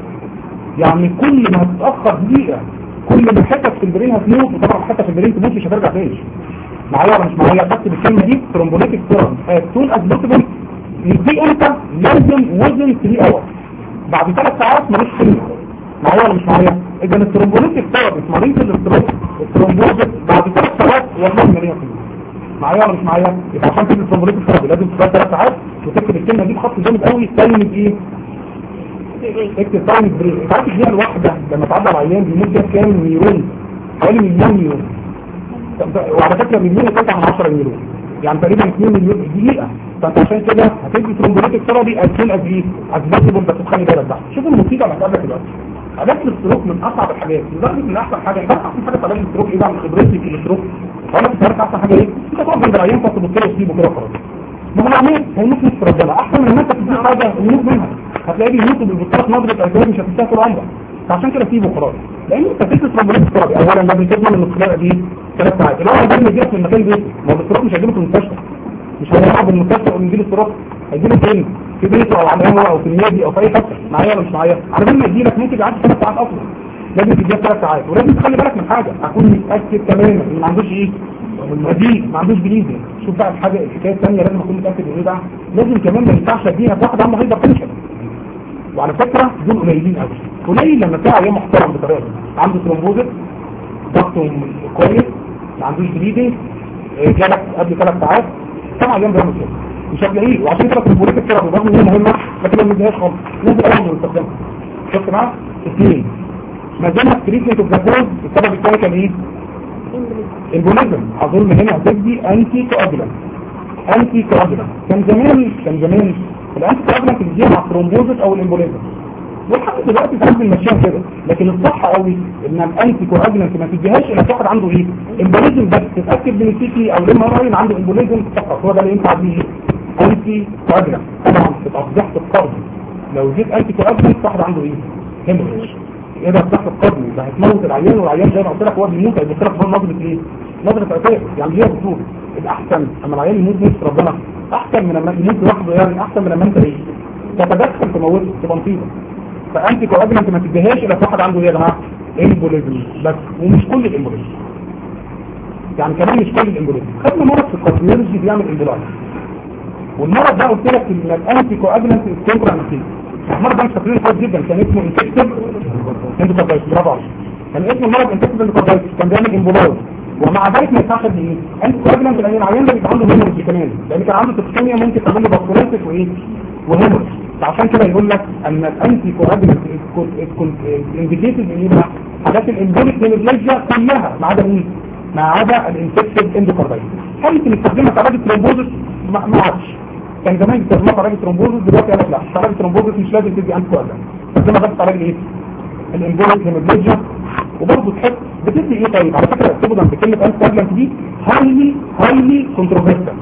يعني كل ما هتتاخر دقيقه كل ما حته في البرين هتموت وطبعا حته في البرين تموت مش هترجع تاني معايا ولا مش معايا بكتب الكلمه دي ترومبوليتيك ثيرابي تون از بوسيبل دي امتى لازم وزن 3 اور بعد ثلاث ساعات ماليش كلمه معايا ولا مش معايا اذا الترومبوليتيك ثيرابي في مريض الاستروك الترومبوزيس بعد ثلاث ساعات والله ما ليها كلمه معايا ولا مش معايا يبقى عشان تدي الترومبوليتيك ثيرابي لازم تبقى ثلاث ساعات وتكتب الكلمه دي بخط جامد قوي تايم ايه اكتب تايم بريك انت عارف الدقيقه الواحده لما تعدي على العيان بيموت فيها كام نيرون حوالي مليون نيرون وعلى فكره مليون قطعه من 10 نيرون يعني تقريبا 2 مليون دقيقه فانت عشان كده هتدي ترومبوليتيك ثيرابي اسهل از ايه اسبوسيبل بس تخلي بالك بقى شوف المصيبه اللي هتقابلك دلوقتي علاج الاستروك من اصعب الحاجات لدرجه ان احسن حاجه انت احسن حاجه في علاج الاستروك ايه بقى من خبرتي في الاستروك اقول لك انت احسن حاجه ايه انت تقعد جنب العيان تحط بطيره وتسيبه كده خلاص ما هو العميل هيموت نص رجاله احسن من ان انت تديه حاجه ويموت منها هتلاقيه بيموت بالبطيره نظره اعتراض مش هتنساها طول عمرك فعشان كده سيبه خلاص لان انت تدي ترومبوليتيك ثيرابي اولا ما بتضمن ان الخلايا دي ثلاث ساعات لو هو جاي يجيلك من مكان بيته ما هو الاستروك مش هيجيله في المستشفى مش هيلعب المستشفى ويجي له استروك هيجي له فين في بيته او على القهوه او في النادي او في اي حته معايا ولا مش معايا على بال ما يجي لك ممكن يعدي ثلاث ساعات اصلا لازم تديها ثلاث ساعات ولازم تخلي بالك من حاجه اكون متاكد تماما ان ما عندوش ايه مزيد ما عندوش بليزنج شوف بقى الحاجه الحكايه الثانيه لازم اكون متاكد ان ايه بقى لازم كمان ما ينفعش اديها واحد عنده هايبر تنشن وعلى فكره دول قليلين قوي قليل لما تلاقي عيان محترم بطريقه دي عنده ثرومبوزس ضغطه كويس ما عندوش بليدنج جالك قبل ثلاث ساعات طبعا عيان بيعمل كده مش هتلاقيه وعشان كده البوليتيك ثيرابي برضه هي مهمه لكن ما بنديهاش خالص لازم الاول نستخدمها شفت معايا اثنين ما دام التريتمنت اوف ذا كوز السبب الثاني كان ايه؟ البوليزم اظن هنا هتدي انتي كوابلنت انتي كوابلنت كان زمان كان زمان الانتي كوابلنت بتديها مع الثرومبوزس او الامبوليزم ولحد دلوقتي ساعات بنمشيها كده لكن الصح قوي ان الانتي كواجلانت ما تديهاش الا واحد عنده ايه امبوليزم بس تتاكد من السيتي او الام ار اي عنده امبوليزم فقط هو ده اللي ينفع بيه انتي كواجلانت طبعا تبقى فضيحه القرن لو جيت انتي كواجلانت واحد عنده ايه هيموريج ايه ده فضيحه القرن ده هتموت العيان والعيان زي ما قلت لك هو بيموت هيبقى لك هو نظره ايه نظره عتاب يعني ليها بطول يبقى احسن اما العيان يموت نفس ربنا احسن من لما يموت لوحده يعني احسن من لما انت ايه تتدخل تموته تبقى مصيبه فانتي كواجلانت ما تديهاش الا واحد عنده ايه يا جماعه امبوليزم بس ومش كل الامبوليزم يعني كمان مش كل الامبوليزم خدنا مرض في الكارديولوجي بيعمل امبولايز والمرض ده قلت لك ان الانتي كواجلانت الكونترا انستيز المرض ده مش فاكرينه كويس جدا كان اسمه انفكتيف اندوكاردايتس برافو عليك كان اسم المرض انفكتيف اندوكاردايتس كان بيعمل امبولايز ومع ذلك ما ينفعش ايه انتي كواجلانت لان العيان ده بيبقى عنده هيموريج كمان لان كان عنده توكسيميا ممكن تعمل له باسكوليتس وايه وهيموريج فعشان كده يقول لك ان الانتي كواجلانت انديكيتد ايه بقى حاجات الامبوليك هيموريجيا كلها ما عدا مين ما عدا الانفكتيف اندوكاردايتس هل يمكن نستخدمها في علاج الترومبوزس ما ما عادش كان زمان بيستخدموها في علاج الترومبوزس دلوقتي قال لك لا في علاج الترومبوزس مش لازم تدي انتي كواجلانت تستخدمها بس في علاج ايه الامبوليك هيموريجيا وبرضه تحس بتدي ايه طيب على فكره اكتبوا جنب كلمه انتي كواجلانت دي هايلي هايلي كونتروفيرسال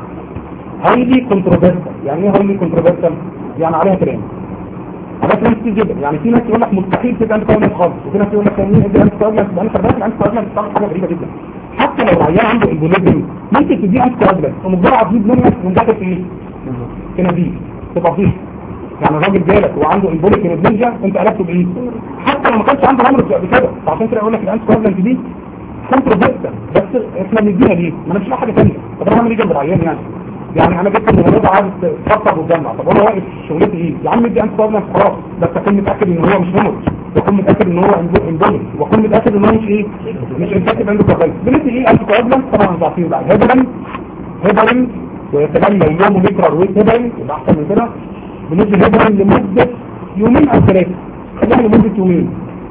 هايلي كونتروفيرسال يعني ايه هايلي كونتروفيرسال يعني عليها كلام عليها كلام كتير جدا يعني في ناس يقول لك مستحيل تبقى انت كواجلانت خالص وفي ناس يقول لك مين ادي انت كواجلانت يبقى انت خلي انت كواجلانت بتعمل حاجه غريبه جدا حتى لو العيان عنده امبوليزم ممكن تديه انت كواجلانت ومجرد تجيب منك من داخل في ايه؟ في نزيف تبقى فيه يعني الراجل جالك وعنده امبوليك هيموريجيا انت علاجته بايه؟ حتى لو ما كانش عنده هيموريج قبل كده فعشان كده يقول لك الانتي كواجلانت دي كونتروفيرسال بس احنا بنديها ليه؟ ما انا مش لاقي حاجه ثانيه طب انا هعمل ايه جنب العيان يعني؟ يعني انا جبت الممرضه عايز تفطر وتجمع طب انا واقف شغلتي ايه يا عم ادي انت كواجلانت خلاص بس اكون متاكد ان هو مش هيموريج واكون متاكد ان هو امبوليك واكون متاكد ان هو مش ايه مش انفكتيف عنده كواجلانت بندي ايه انتي كواجلانت طبعا انتوا عارفين بقى هيبرين هيبرين ويتجلى يوم متر ويت هيبرين يبقى احسن من كده بندي هيبرين لمده يومين او ثلاثه خليها لمده يومين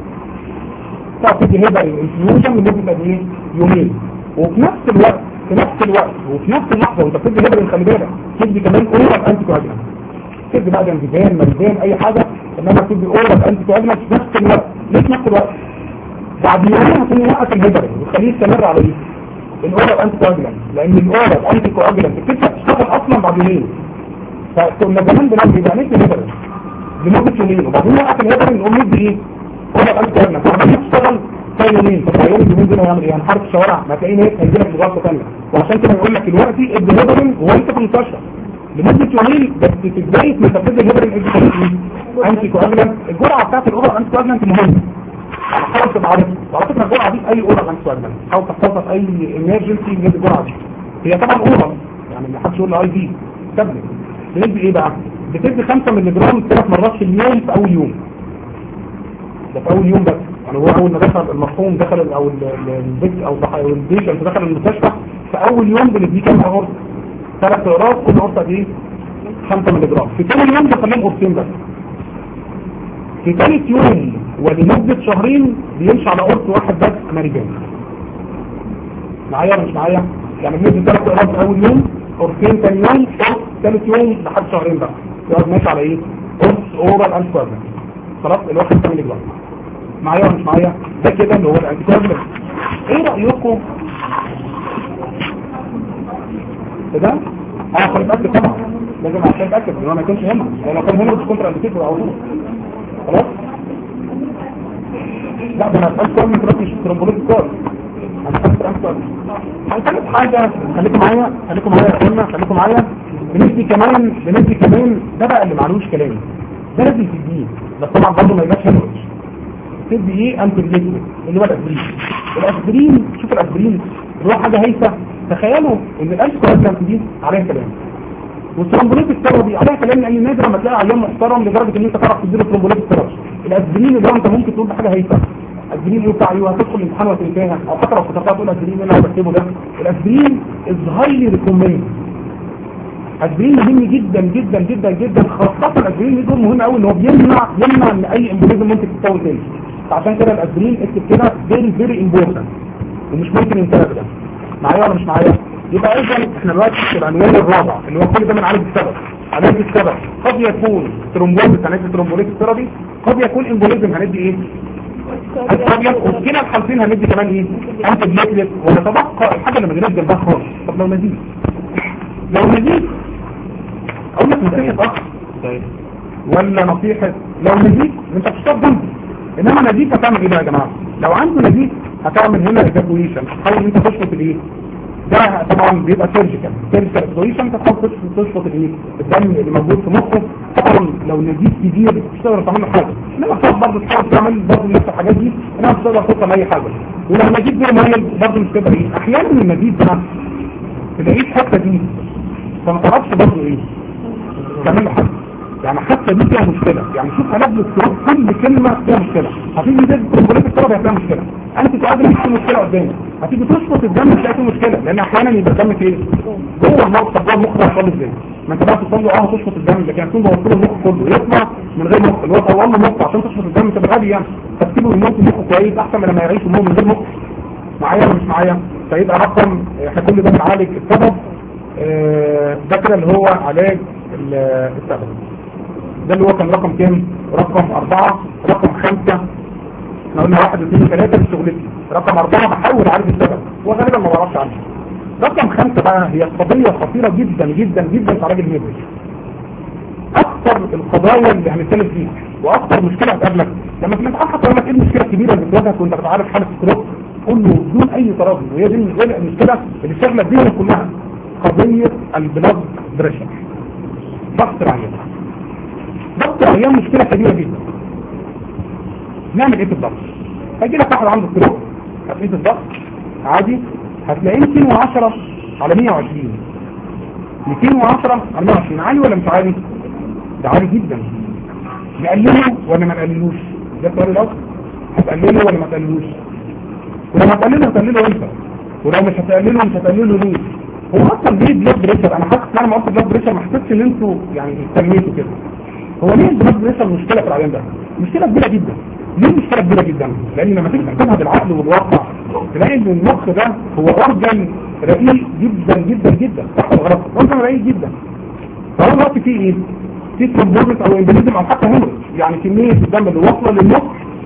تعطي هيبرين انفيوجن لمده قد ايه يومين وفي نفس الوقت في نفس الوقت وفي نفس اللحظه وانت بتدي هيبرين خلي بالك تدي كمان اورال انتي كواجلانت تدي بقى جنزبان ملزان اي حاجه انما تدي اورال انتي كواجلانت في نفس الوقت ليه في نفس الوقت بعد يومين هتكون وقت الهيبرين وتخليه يستمر على ايه الاورال انتي كواجلانت لان الاورال انتي كواجلانت بتبدا تشتغل اصلا بعد يومين فكنا زمان بنعمل يبقى ندي هيبرين لمده يومين وبعدين وقت الهيبرين نقوم ندي ايه اورال انتي كواجلانت فلما تشتغل ثاني يومين طب اليوم اليومين دول هيعمل ايه هنحرك الشوارع ما تلاقيه هيك هيجي لك بغلطه ثانيه وعشان كده يقول لك دلوقتي ادي هيبرين وانت في المستشفى لمده يومين بس في بدايه ما تبتدي الهيبرين ادي انتي كواجلانت الجرعه بتاعت الاورال انتي كواجلانت مهمه حاول تبقى عارف وعلى فكره الجرعه دي في اي اورال انتي كواجلانت حاول تحفظها في اي ايمرجنسي من الجرعه دي هي طبعا اورال يعني ما حدش يقول لي اي دي تبلغ بندي ايه بقى بتدي 5 مللي جرام ثلاث مرات في اليوم في اول يوم ده في اول يوم بس يعني هو اول ما دخل المرحوم دخل ال- او ال- ال- البيت او صح- أو البيشنت دخل المستشفى في اول يوم بنديه كام قرص ثلاث قراص كل قرصه قد ايه 5 مللي جرام في ثاني يوم بخليهم قرصين بس في ثالث يوم ولمدة شهرين بيمشي على قرص واحد بس امريكاني معايا ولا مش معايا يعني بندي ثلاث قراص اول يوم قرصين ثاني يوم قرص ثالث يوم لحد شهرين بقى يقعد ماشي على ايه قرص اورال انتي خلاص الواحد 8 جرام معايا ولا مش معايا ده كده اللي هو الانتي ايه رايكم في ده انا كنت اتاكد طبعا لازم عشان اتاكد ان هو ما يكونش هنا لو كان هنا مش كونتر انديكيتور على طول خلاص لا ده انا هسأل سؤال من تركي ترومبوليت كار هنسأل سؤال هنسأل حاجة خليكم معايا خليكم معايا يا اخوانا خليكم معايا بندي كمان بندي كمان ده بقى اللي معلوش كلام ده لازم تديه بس طبعا برضه ما يبقاش هيموريج تدي ايه انتي بليكويد اللي هو الاسبرين الاسبرين شوف الاسبرين اللي هو حاجه هايفه تخيلوا ان الانتي كوادرانت دي عليها كلام والترومبوليت الثيرابي عليها كلام لان نادر ما تلاقي عيان محترم لدرجه ان انت تعرف تديله ترومبوليت الثيرابي الاسبرين اللي هو انت ممكن تقول ده حاجه هايفه الاسبرين اللي بتاع ايوه هتدخل الامتحان وتنتهي او حتى لو كتبتها تقول اسبرين اللي انا بكتبه ده الاسبرين از هايلي ريكومند الاسبرين مهم جدا جدا جدا جدا خاصه الاسبرين يكون مهم قوي ان هو بيمنع يمنع ان اي امبوليزم ممكن تتكون تاني فعشان كده الاسبرين اكتب كده فيري فيري امبورتنت ومش ممكن ينتهي ده معايا ولا مش معايا يبقى اذا احنا دلوقتي في العنوان الرابع اللي هو كل ده بنعالج السبب علاج السبب قد يكون ترومبوزيس هندي ترومبوليك ثيرابي قد يكون امبوليزم هندي ايه قد يكون كلا الحالتين هندي كمان ايه انت بليتلت ونتبقى الحاجه اللي ما جيناش جنبها خالص طب لو نزيد لو نزيد اقول لك نصيحه اخ ولا نصيحه لو نزيد انت بتشرب جنبه انما نزيد هتعمل ايه بقى يا جماعه لو عنده نزيد هتعمل هنا ايفاكويشن تحاول انت تشفط الايه ده طبعا بيبقى سيرجيكال سيرجيكال اكسبلويشن تحاول تشفط الايه الدم اللي موجود في مخه طبعا لو النزيف كبير مش تقدر تعمل له حاجه انما تقدر برضه تحاول تعمل برضه نفس الحاجات دي انما مش تقدر توصل لاي حاجه ولو النزيف ده مهيل برضه مش تقدر ايه احيانا النزيف ده تلاقيه الحته دي فما تعرفش برضه ايه تعمل له حاجه يعني حتى دي فيها مشكلة يعني شوف هنبل الصراط كل كلمة فيها مشكلة هتيجي تدي كمبولات الصراط هي فيها مشكلة انت تقعد مش في مشكلة قدامك هتيجي تشفط الدم تلاقي فيه مشكلة لان احيانا يبقى الدم فين جوه المخ طب جوه المخ ده هيحصل ازاي ما انت بقى توصل له اه تشفط الدم اللي كان تكون بوصله المخ كله يطلع من غير مخ اللي هو طلع له مخ عشان تشفط الدم تبقى غبي يعني فتسيبه يموت مخه كويس احسن من لما يعيش وهو من غير مخ معايا ولا مش معايا فيبقى رقم احنا كل ده بنعالج السبب آه، ده كده اللي هو علاج ال- السبب ده اللي هو كان رقم كام رقم أربعة رقم خمسة احنا قلنا واحد اثنين ثلاثة في شغلتي رقم أربعة بحاول أعرف السبب وغالبا ما بعرفش عنه رقم خمسة بقى هي قضية خطيرة جدا جدا جدا في علاج الهيبريد أكثر القضايا اللي هنتكلم فيها وأكثر مشكلة هتقابلك لما في الامتحان حتى يقول لك إيه المشكلة الكبيرة اللي بتواجهك وأنت بتعالج حالة ستروك قول له بدون أي تردد وهي دي المشكلة اللي شغلة الدنيا كلها قضية البلاد بريشر ضغط العيان ضغط العيان مشكلة كبيرة جدا نعمل ايه في الضغط هيجي لك واحد عنده ستروك هتقيس الضغط عادي هتلاقيه 210 على 120 210 على 120 عالي ولا مش عالي ده عالي جدا نقلله ولا ما نقللوش ده السؤال الاول هتقلله ولا ما تقللوش ولو هتقلله هتقلله امتى ولو مش هتقلله مش هتقلله ليه هو اصلا ليه بلاد بريشر انا حاسس ان انا ما قلت بلاد بريشر ما حسيتش ان انتوا يعني استنيتوا كده هو ليه البلاد بريشر مشكله في العيان ده مشكله كبيره جدا ليه مشكله كبيره جدا لان لما تيجي تحسبها بالعقل والواقع تلاقي ان المخ ده هو اورجن رقيق جدا جدا جدا صح ولا غلط اورجن رقيق جدا فهو دلوقتي فيه ايه في ترومبوزس او امبليزم او حتى هيموريج يعني كميه الدم اللي واصله للمخ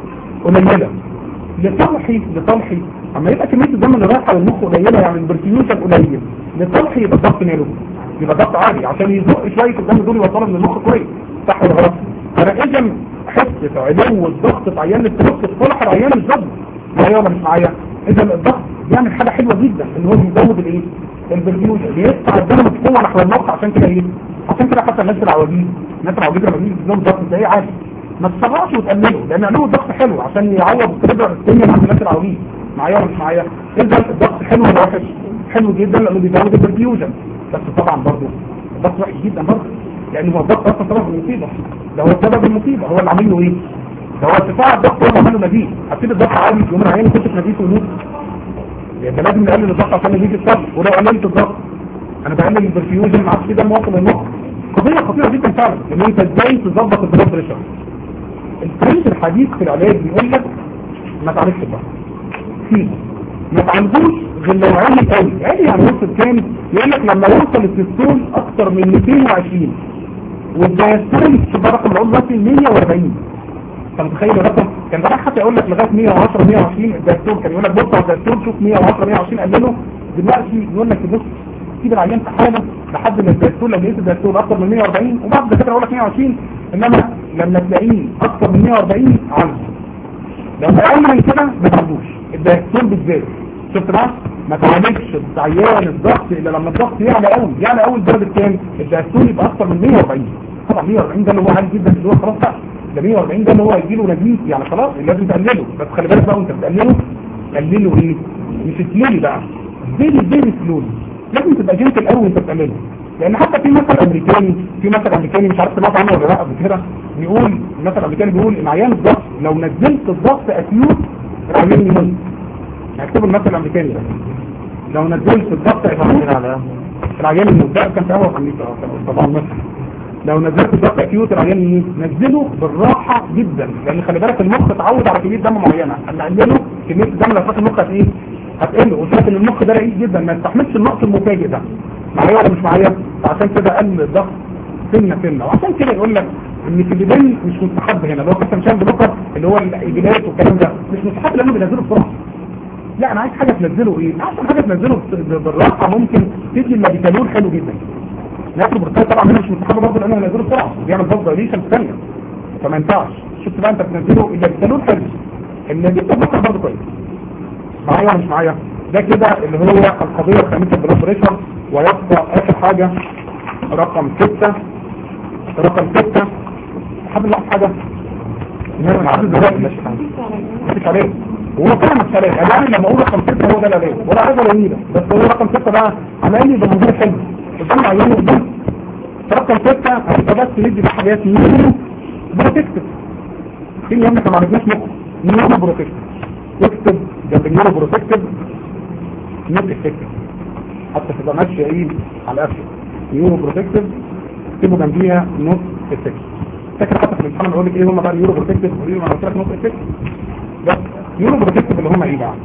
قليله لصالحي لصالحي اما يبقى كميه الدم اللي رايحه للمخ قليله يعني البرفيوجن قليل لصالحي يبقى الضغط ماله يبقى الضغط عالي عشان يزق شويه الدم دول يوصلهم للمخ كويس صح ولا غلط انا اذا حته علو الضغط في عيان التنفس في صالح العيان الضغط معايا ولا مش معايا اذا الضغط بيعمل حاجه حلوه جدا ان هو بيزود الايه البرفيوجن بيدفع الدم بقوه نحو المخ عشان كده ايه عشان كده حتى الناس العواجيز الناس العواجيز لما بيجي لهم ضغط تلاقيه عالي ما تسرعش وتقلله لان علو الضغط حلو عشان يعوض الكبر الدنيا عند الناس العواجيز معايا ولا مش معايا اذا الضغط حلو ولا وحش حلو جدا لانه بيزود البرفيوجن بس طبعا برضه الضغط وحش جدا برضه لان هو الضغط اصلا سبب المصيبه ده هو سبب المصيبه هو اللي عامل له ايه ده هو ارتفاع الضغط هو اللي عامل له نزيف هتسيب الضغط عالي يوم العيان يخش في نزيف ويموت يبقى لازم نقلل الضغط عشان نزيف الصدر ولو قللت الضغط انا بقلل البرفيوجن ما عادش في دم واصل للمخ قضيه خطيره جدا فعلا ان انت ازاي تظبط البلاد بريشر الترند الحديث في العلاج بيقول لك ما تعالجش الضغط فيه ما تعالجوش غير لو عالي قوي عالي يعني وصل كام يقول لك لما يوصل التستول اكتر من 220 والدايستول في الرقم اللي دلوقتي 140 انت متخيل الرقم كان زمان حتى يقول لك لغايه 110 120 الدايستول كان يقول لك بص على الدايستول شوف 110 120 قلله دلوقتي يقول لك بص سيب العيان في حاله لحد ما الدايستول لما يقيس الدايستول اكتر من 140 وبعض الدكاتره يقول لك 120 انما لما تلاقيه اكتر من 140 عالي لو اقل من كده ما تعالجوش الدايستول بالذات شفت بقى ما تعالجش عيان الضغط الا لما الضغط يعلى قوي يعلى قوي لدرجه كام الدايستول يبقى اكتر من 140 طبعا 140 ده اللي هو عالي جدا اللي هو خلاص بقى ده 140 ده اللي هو هيجي له نزيف يعني خلاص لازم تقلله بس خلي بالك بقى وانت بتقلله قلله ايه مش سلولي بقى فيري فيري سلولي لازم تبقى جنتل قوي وانت بتقلله لان حتى في مثل امريكاني في مثل امريكاني مش عارف سمعت عنه ولا لا قبل كده بيقول المثل الامريكاني بيقول ان عيان الضغط لو نزلت الضغط اكيوت العيان يموت هكتب المثل الامريكاني ده لو نزلت الضغط اكيوت العيان يموت ده كان في اول امريكا طبعا مصر لو نزلت الضغط اكيوت العيان يموت نزله بالراحه جدا لان خلي بالك المخ اتعود على كميه دم معينه هنقلله كميه الدم لو فات المخ هت ايه هتقل قلت لك ان المخ ده رقيق جدا ما يستحملش النقص المفاجئ ده معايا ولا مش معايا فعشان كده قل الضغط سنه سنه وعشان كده يقول لك ان الفيديبين مش مستحب هنا اللي هو مثلا شام بلوكر اللي هو الايجابيات والكلام ده مش مستحب لانه بينزله بسرعه لا انا عايز حاجه تنزله ايه احسن حاجه تنزله بالراحه ممكن تدي الميديكالون حلو جدا ناكل برتقال طبعا هنا مش مستحب برضه لانه ينزله بسرعه بيعمل ضغط دايليشن في ثانيه فما ينفعش شفت بقى انت بتنزله الميديكالون حلو اللي بيتطبق برضه كويس معايا ولا مش معايا ده كده اللي هو القضيه الخامسه بلاد بريشر ويبقى اخر حاجه رقم ستة رقم ستة حابب نلاحظ حاجة هنا من عدد دلوقتي مش مش عليه هو فعلا مش عليه يعني لما اقول رقم ستة هو ده العليه ولا حاجة جميلة بس هو رقم ستة بقى عمال لي بمنظور حلو قدام عيونه قدام رقم ستة هتبقى بس ندي بقى حاجات نيورو بروتكتيف في يوم احنا ما عرفناش مخ نيورو بروتكتيف اكتب جنب النيورو بروتكتيف نوت افكتيف حتى تبقى ماشية ايه على قفل نيورو بروتكتيف اكتبوا جنبيها نوت افكتيف فاكر حتى في الامتحان بيقول لك ايه هم بقى اليورو بروتكتيف وليه ما قلت لك نوت افكتيف بس يورو بروتكتيف اللي هم ايه بقى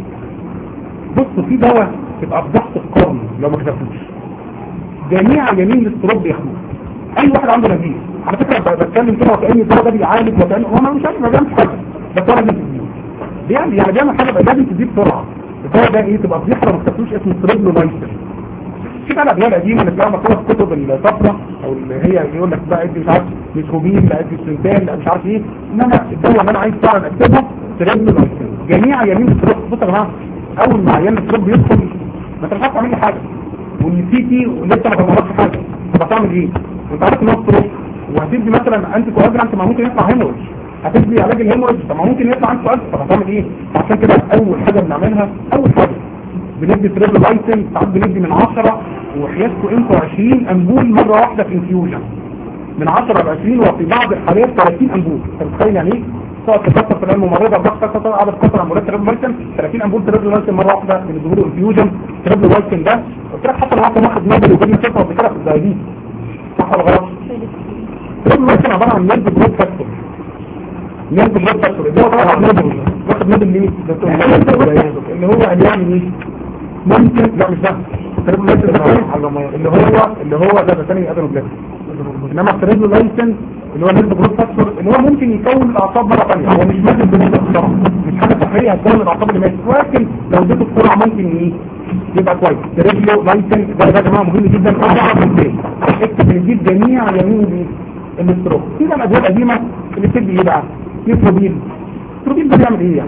بص في دواء تبقى بضغط القرن لو ما كتبتوش جميع يمين الاضطراب بياخدوه اي واحد عنده نزيف على فكره بتكلم كده وكأن الدواء ده بيعالج وكأن هو مش عارف ما بيعملش حاجه بس هو لازم تديه بيعمل يعني بيعمل حاجه بقى لازم تديه بسرعه الدواء ده ايه تبقى فضيحه لو ما كتبتوش اسمه تريبلومايسين في بقى الادويه القديمه اللي بتلاقيها مكتوبه في كتب الطفره او اللي هي يقول لك بقى ادي مش عارف ميتروبين لا ادي سنتان لا مش عارف ايه انما الدواء اللي انا عايز فعلا اكتبه تريبلومايسين جميع يمين التراب بصوا يا جماعه اول ما عيان التراب بيدخل ما انت مش عارف تعمل لي حاجه والسي تي ولسه ما جربتش حاجه طب هتعمل ايه؟ وانت عارف ان هو ستروك وهتدي مثلا انت كواجرانت ما ممكن يطلع هيموريج هتدي علاج الهيموريج طب ما ممكن يطلع عندك طب هتعمل ايه؟ عشان كده اول حاجه بنعملها اول حاجه بندي تريبل لايسن ساعات بندي من 10 وحياتكم انتوا 20 امبول مره واحده في انفيوجن من 10 ل 20 وفي بعض الحالات 30 امبول انت متخيل يعني ايه؟ تقعد تكسر في الممرضه ضغط كسر عدد كسر امبولات تريبل لايسن 30 امبول تريبل لايسن مره واحده من ظهور انفيوجن تريبل لايسن ده قلت لك حتى لو انت واخد نوبل وجبنا صفر قبل كده في الدايبيت صح ولا غلط؟ تريبل لايسن عباره عن نيرف جروث فاكتور نيرف جروث فاكتور اللي هو طبعا نوبل واخد نوبل ليه؟ اللي هو قال يعني ايه؟ ممكن لا مش ده التريبل لايسن اللي هو اللي هو ده ده ثاني ادنو بلاك انما التريبل لايسن اللي هو نيرف جروث فاكتور اللي هو ممكن يكون الاعصاب مره ثانيه هو مش مادة بالنسبه للصراحه مش حاجه صحيه هتكون الاعصاب اللي ماتت ولكن لو اديته بسرعه ممكن ايه يبقى كويس تريبل لايسن ده يا جماعه مهم جدا اربعه في اكتب نجيب جميع يمين دي الاستروك في بقى الادويه القديمه اللي بتدي ايه بقى؟ نيتروبين النيتروبين ده بيعمل ايه يعني؟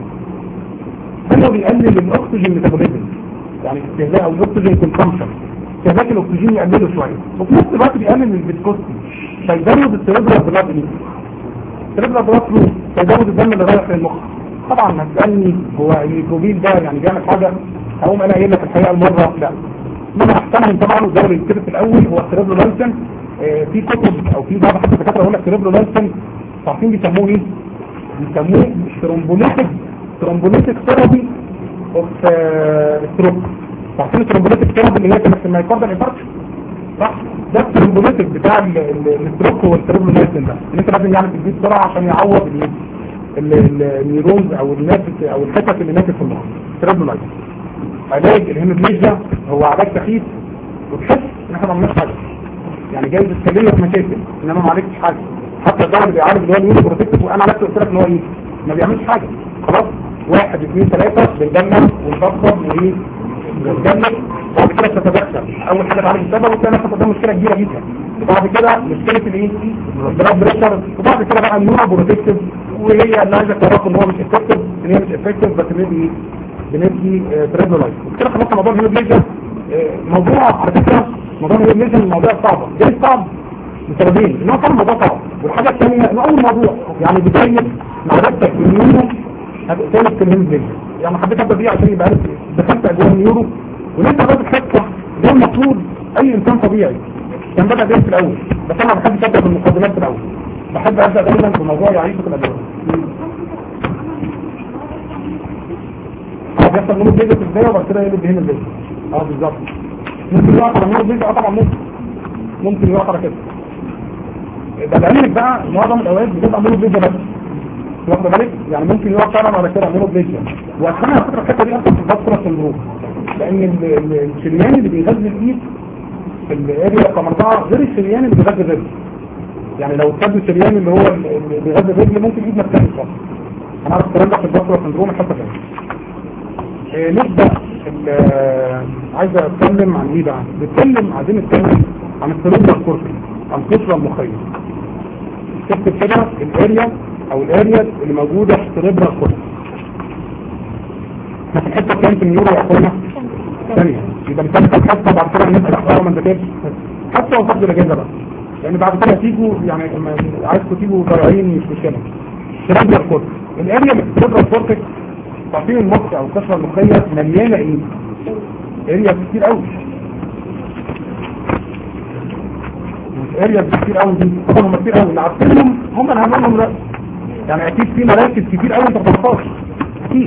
هو بيقلل الاكسجين ميتابوليزم يعني استهلاك او الاكسجين كونسامشن استهلاك الاكسجين يقلله شويه وفي نفس الوقت بيقلل الفيسكوستي فيزود السيربرال بلاد ليه السيربرال بلاد فلو فيزود الدم اللي رايح للمخ طبعا هتسالني هو النيتروبين ده يعني بيعمل حاجه هقوم انا قايل لك الحقيقه المره لا انما احسنهم طبعا وده اللي يتكتب في الاول هو السيربرال لايسن آه في كتب او في بعض حتى الدكاتره يقول لك سيربرال لايسن عارفين بيسموه ايه؟ بيسموه ترومبوليتك ترومبوليتك ثيرابي اوف ستروك عارفين الترومبوليتك ثيرابي اللي هي كانت في المايكاردال انفاركشن صح ده الترومبوليتك بتاع الستروك هو الترومبوليتك ده ان انت لازم يعني تديه بسرعه عشان يعوض النيرونز او النافس او الحتت اللي نافس في المخ الترومبوليتك علاج الهيموبليجيا هو علاج سخيف وتحس ان احنا ما عملناش حاجه يعني جاي بتكلم لك مشاكل انما ما عالجتش حاجه حتى الدواء اللي بيعالج اللي هو النيورو بروتكتيف وانا عالجته قلت لك ان هو ايه ما بيعملش حاجه خلاص واحد اثنين ثلاثة بنجمع ونفصل ونجمع بعد كده تتدخل اول حاجة تعالج السبب وتلاقي نفسك قدام مشكلة كبيرة جدا وبعد كده مشكلة الايه البلاد بريشر وبعد كده بقى النوع بروتكتيف وهي اللي عايزة تعرف ان هو مش افكتيف ان هي مش افكتيف بس بندي بندي تريبل لايف كده خلصنا موضوع الهيموبليجيا موضوع على فكرة موضوع الهيموبليجيا الموضوع صعب جاي صعب لسببين ان هو طبعا موضوع صعب والحاجة الثانية انه اول موضوع يعني بداية معرفتك بالنيورو ثالث كلمة جدا يعني حبيت ابدا بيه عشان يبقى عارف دخلت اجواء النيورو ولسه بدات حته ده المفروض اي انسان طبيعي كان بدا بيه في الاول بس انا بحب ابدا بالمقدمات في الاول بحب ابدا دايما بموضوع يعيشه في الادويه اه بيحصل منه بيجي في البدايه وبعد كده يقلب بهنا البيجي اه بالظبط ممكن يقع على منه بيجي اه طبعا ممكن ممكن يقع على كده ده لعلمك بقى معظم الاوقات بتبقى منه بيجي بس واخد بالك يعني ممكن يقع فعلا على كده مونوبليجيا واحيانا على فكره الحته دي اصلا في البصره سندروم لان الشريان اللي بيغذي الايد في الاريا رقم اربعه غير الشريان اللي بيغذي الرجل يعني لو خد الشريان اللي هو اللي بيغذي الرجل ممكن ايد ما تتنفس اصلا هنعرف الكلام ده في البصره سندروم الحته الثانيه إيه نبدا ال- عايز اتكلم عن ايه بقى نتكلم عايزين نتكلم عن السيريبرال كورتكس عن القشره المخيه تكتب كده الاريا او الاريا اللي موجوده في السيريبرال كورتكس احنا في الحته كام في النيورو يا اخوانا ثانيه يبقى نتكلم حتى بعد كده الناس الاخبار ما نذاكرش حتى لو فقد الاجازه بقى لان بعد كده تيجوا يعني لما عايزكم تيجوا ضايعين مش مشكله سيريبرال كورتكس الاريا اللي في السيريبرال كورتكس تعطيه المخ او القشره المخيه مليانه ايه اريا كتير قوي اريا كتير قوي دي طبعا هم كتير قوي اللي عارفينهم هم اللي هنقولهم لا يعني اكيد في مراكز كتير قوي انت ما تعرفهاش اكيد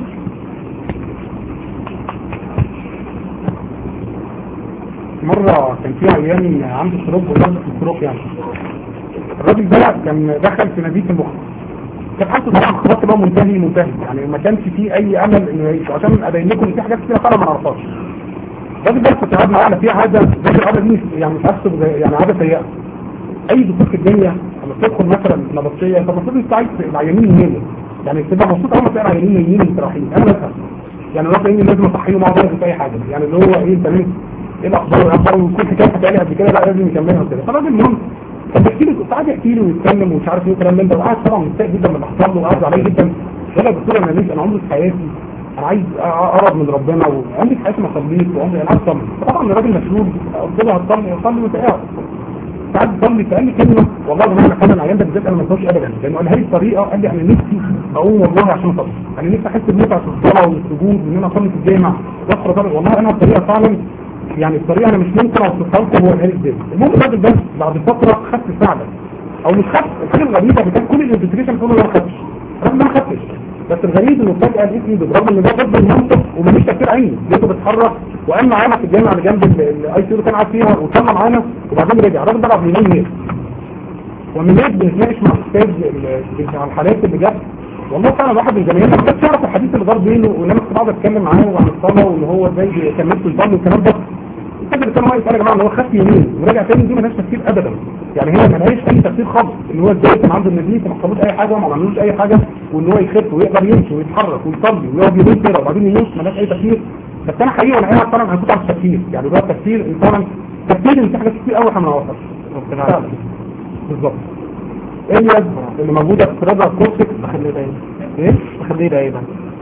مرة كان في عيان عنده ستروك وجنب ستروك يعني الراجل ده كان دخل في نزيف المخ كان حالته طبعا خلاص بقى منتهي منتهي يعني ما كانش فيه اي امل انه يعيش عشان ابين لكم ان في حاجات كتير فعلا ما نعرفهاش الراجل ده كنت قاعد معانا في عاده زي العاده دي يعني مش عارف يعني عاده سيئه اي دكتور في الدنيا لما تدخل مثلا نبطشيه انت المفروض انت عايز العيانين يناموا يعني تبقى مبسوط اول ما تلاقي العيانين نايمين مستريحين انا مثلا يعني الراجل يجي لازم اصحيه مع بعض في اي حاجه يعني اللي هو ايه انت ليه ايه الاخبار الاخبار وكل حكايه حكايه قبل كده لا لازم يكملها وكده فالراجل المهم كان بيحكي لي قاعد يحكي لي ويتكلم ومش عارف ايه وكلام من ده وقعد طبعا مستاء جدا من اللي حصل له وقعد عليه جدا قال يا دكتور انا ليش انا عمري في حياتي انا عايز اقرب من ربنا وعمري في حياتي ما صليت وعمري انا عايز اصلي فطبعا الراجل مشغول قلت له هتصلي اصلي وانت قاعد قعد يصلي فقال لي كلمه والله يا جماعه انا العيان ده بالذات انا ما انساهاش ابدا لانه قالها لي بطريقه قال لي انا نفسي اقوم والله عشان اصلي انا نفسي احس بمتعه الصلاه والسجود وان انا اصلي في الجامع واقرا والله انا بطريقه فعلا يعني الطريقه انا مش ممكن اوصفها لكم هو الهالك ازاي المهم الراجل ده بعد فتره خد ساعده او مش خد الحاجه الغريبه بتاعت كل الانفستيجيشن بتقول له ما خدش الراجل ده ما خدش بس الغريب انه فجاه لقيت ايده برغم ان ده ضد المنطق ومفيش تفكير عيني لقيته بيتحرك وقام معانا في الجامعه اللي جنب الاي سي اللي كان قاعد فيها وصلى معانا وبعدين رجع الراجل ده بعد يومين مات ومن هناك بنتناقش مع الاستاذ على الحالات اللي جت والله فعلا واحد من زمايلنا ما كانش يعرف الحديث اللي دار بينه ولما كنت بقعد اتكلم معاه وعن الصلاه وان هو ازاي كملت الصلاه والكلام ده الفكره كان واقف قال يا جماعه ان هو خد يمين ورجع تاني دي مالهاش تفسير ابدا يعني هي مالهاش اي تفسير خالص ان هو ازاي كان عنده النزيف وما حصلوش اي حاجه وما عملوش اي حاجه وان هو يخف ويقدر يمشي ويتحرك ويصلي ويقعد يمين كده وبعدين يموت مالهاش اي تفسير بس انا حقيقه وانا قاعد طبعا انا كنت عارف التفسير يعني ده التفسير فعلا تفسير ان في حاجات كتير قوي احنا ما نعرفهاش بالظبط ايه اللي موجوده في الرابع كورسك بخليه دايما ايه بخليه دايما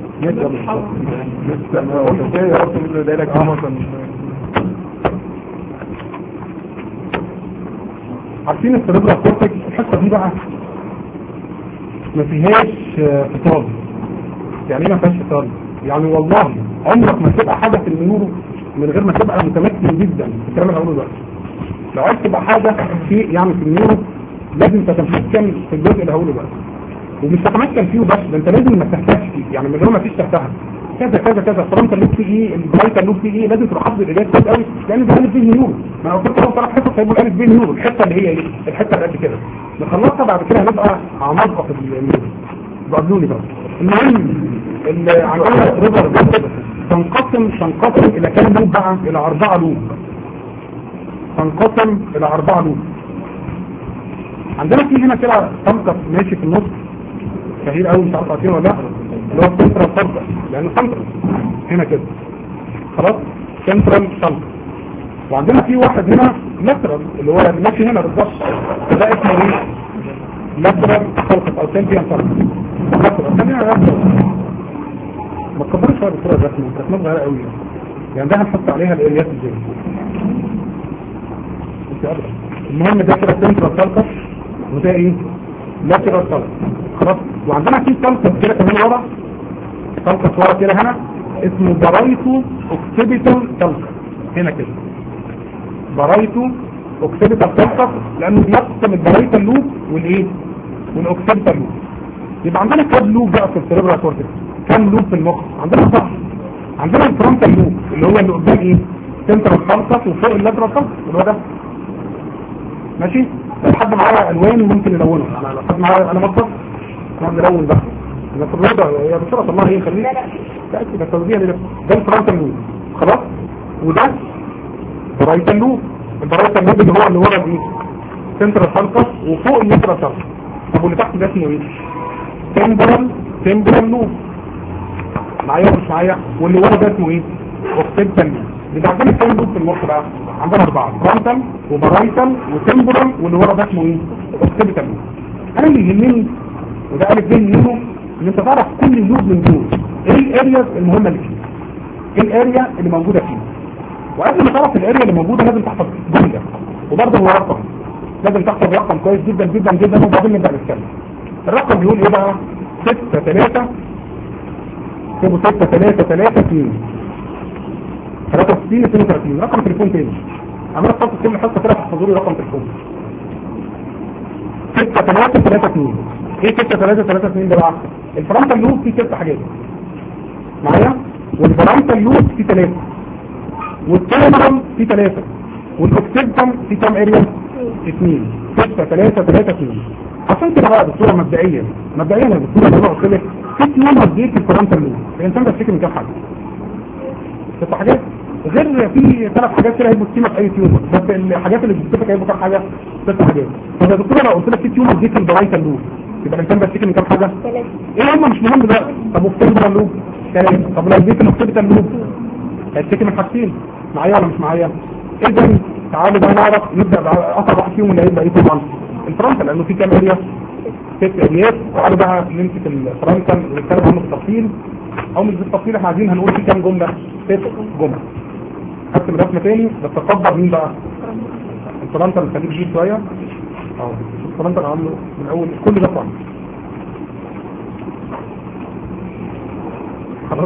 عارفين السيربرا كورتكس الحته دي بقى ما فيهاش فصال يعني ايه ما فيهاش فصال يعني والله عمرك ما تبقى حاجه في النيورو من غير ما تبقى متمكن جدا في الكلام اللي هقوله دلوقتي لو عايز تبقى حاجه في يعني في النيورو لازم تتمكن في الجزء اللي هقوله دلوقتي ومش تتمكن فيه بس ده انت لازم ما تحتاجش فيه يعني من غير ما فيش تحتها كذا كذا كذا فرنسا اللوب فيه ايه البرايتا اللوب فيه ايه لازم تبقى حافظ الاجابه كويس قوي لان ده الف فيه نيورو ما انا قلت لكم ثلاث حصص هيبقوا الالف فيه نيورو الحته اللي هي ايه الحته اللي قد كده نخلصها بعد كده هنبقى عمالقه في النيورو بقابلوني بقى المهم اللي عندنا ريفر تنقسم تنقسم الى كام لوب بقى الى اربعه لوب تنقسم الى اربعه لوب عندنا في هنا كده سمكه ماشي في النص شهير قوي مش عارف عارفين ولا لا اللي هو سنترال سمكه لانه سنترال هنا كده خلاص سنترال سمكه وعندنا في واحد هنا لاترال اللي هو ماشي هنا بالظبط ده اسمه ايه لاترال سمكه او سنتيان سمكه لاترال خلينا لاترال ما تكبرش شويه بالصوره الرسمه الرسمه صغيره قوي يعني ده هنحط عليها الاليات ازاي المهم ده كده سنترال سمكه وده ايه لاترال سمكه خلاص وعندنا في سلطة كده كمان ورا سلطة ورا كده هنا اسمه برايتو اوكسيبيتال سلطة هنا كده برايتو اوكسيبيتال سلطة لانه بيقسم البرايتال لوب والايه والاوكسيبيتال لوب يبقى عندنا كام لوب بقى في السيريبرال كورتكس كام لوب في المخ عندنا صح عندنا الفرونتال لوب اللي هو اللي قدام ايه سنترال سلطة وفوق اللاترال سلطة اللي هو ده ماشي لو حد معاه الوان ممكن يلونه انا لو حد معاه انا مصر نقعد نلون بقى انا في الرضا يا دكتوره والله ايه خليك تاكد التوزيع ده ده الفرونتال لوب خلاص وده برايتال لوب البرايتال لوب اللي هو اللي ورا دي سنترال سالكس وفوق النيترال سالكس طب واللي تحت ده اسمه ايه تمبرال تمبرال لوب معايا ولا مش معايا واللي ورا ده اسمه ايه اوكسيبتال لوب بيبقى عندنا كام لوب في المخ بقى عندنا اربعه فرونتال وبرايتال وتمبرال واللي ورا ده اسمه ايه اوكسيبتال لوب انا اللي يهمني وده الف ب منه ان انت تعرف كل لوب من دول ايه الارياز المهمه اللي فيه ايه الاريا اللي موجوده فيه وقبل ما تعرف الاريا اللي موجوده لازم تحفظ جمله وبرضه هو رقم لازم تحفظ رقم كويس جدا جدا جدا وبعدين نبدا نتكلم الرقم بيقول ايه بقى 6 3 اكتبوا 6 3 3 2 63 32 رقم تليفون تاني عمال اتصل كل حصه كده تحفظوا لي رقم تليفون 6 3 3 2 ايه 6 3 3 2 ده بقى الفرونتال لوب فيه ست حاجات معايا والفرونتال لوب فيه ثلاثه والتيرمرال فيه ثلاثه والاوكسيبتم فيه كام اريا اثنين 6 3 3 2 عشان كده بقى بصوره مبدئيا مبدئيا يا دكتور انا قلت لك ست يوم هتجيك الفرونتال لوب الانسان ده بيشتكي من كام حاجه ست حاجات غير في ثلاث حاجات كده هيبقوا في اي تيومر بس الحاجات اللي بتتفق هيبقوا كام حاجه ست حاجات طب يا دكتور لو قلت لك في تيومر دي في البرايتال لوب يبقى الانسان بيشتكي من كام حاجه ايه هم مش مهم دلوقتي طب وفي لوب ثلاثه طب لو جيت الاوكسيبيتال لوب هيشتكي من حاجتين معايا ولا مش معايا اذا تعالوا بقى نعرف نبدا باخر واحد فيهم اللي هيبقى ايه طبعا الفرونتال لانه في كام اريا ست اريات تعالوا بقى نمسك الفرونتال ونتكلم عنه بالتفصيل او مش بالتفصيل احنا عايزين هنقول في كام جمله ست جمل خدت رسمه تاني بس تكبر مين بقى الفرونتال خليك جديد شويه اه الفرونتال عامله من اول كل ده طبعا خلاص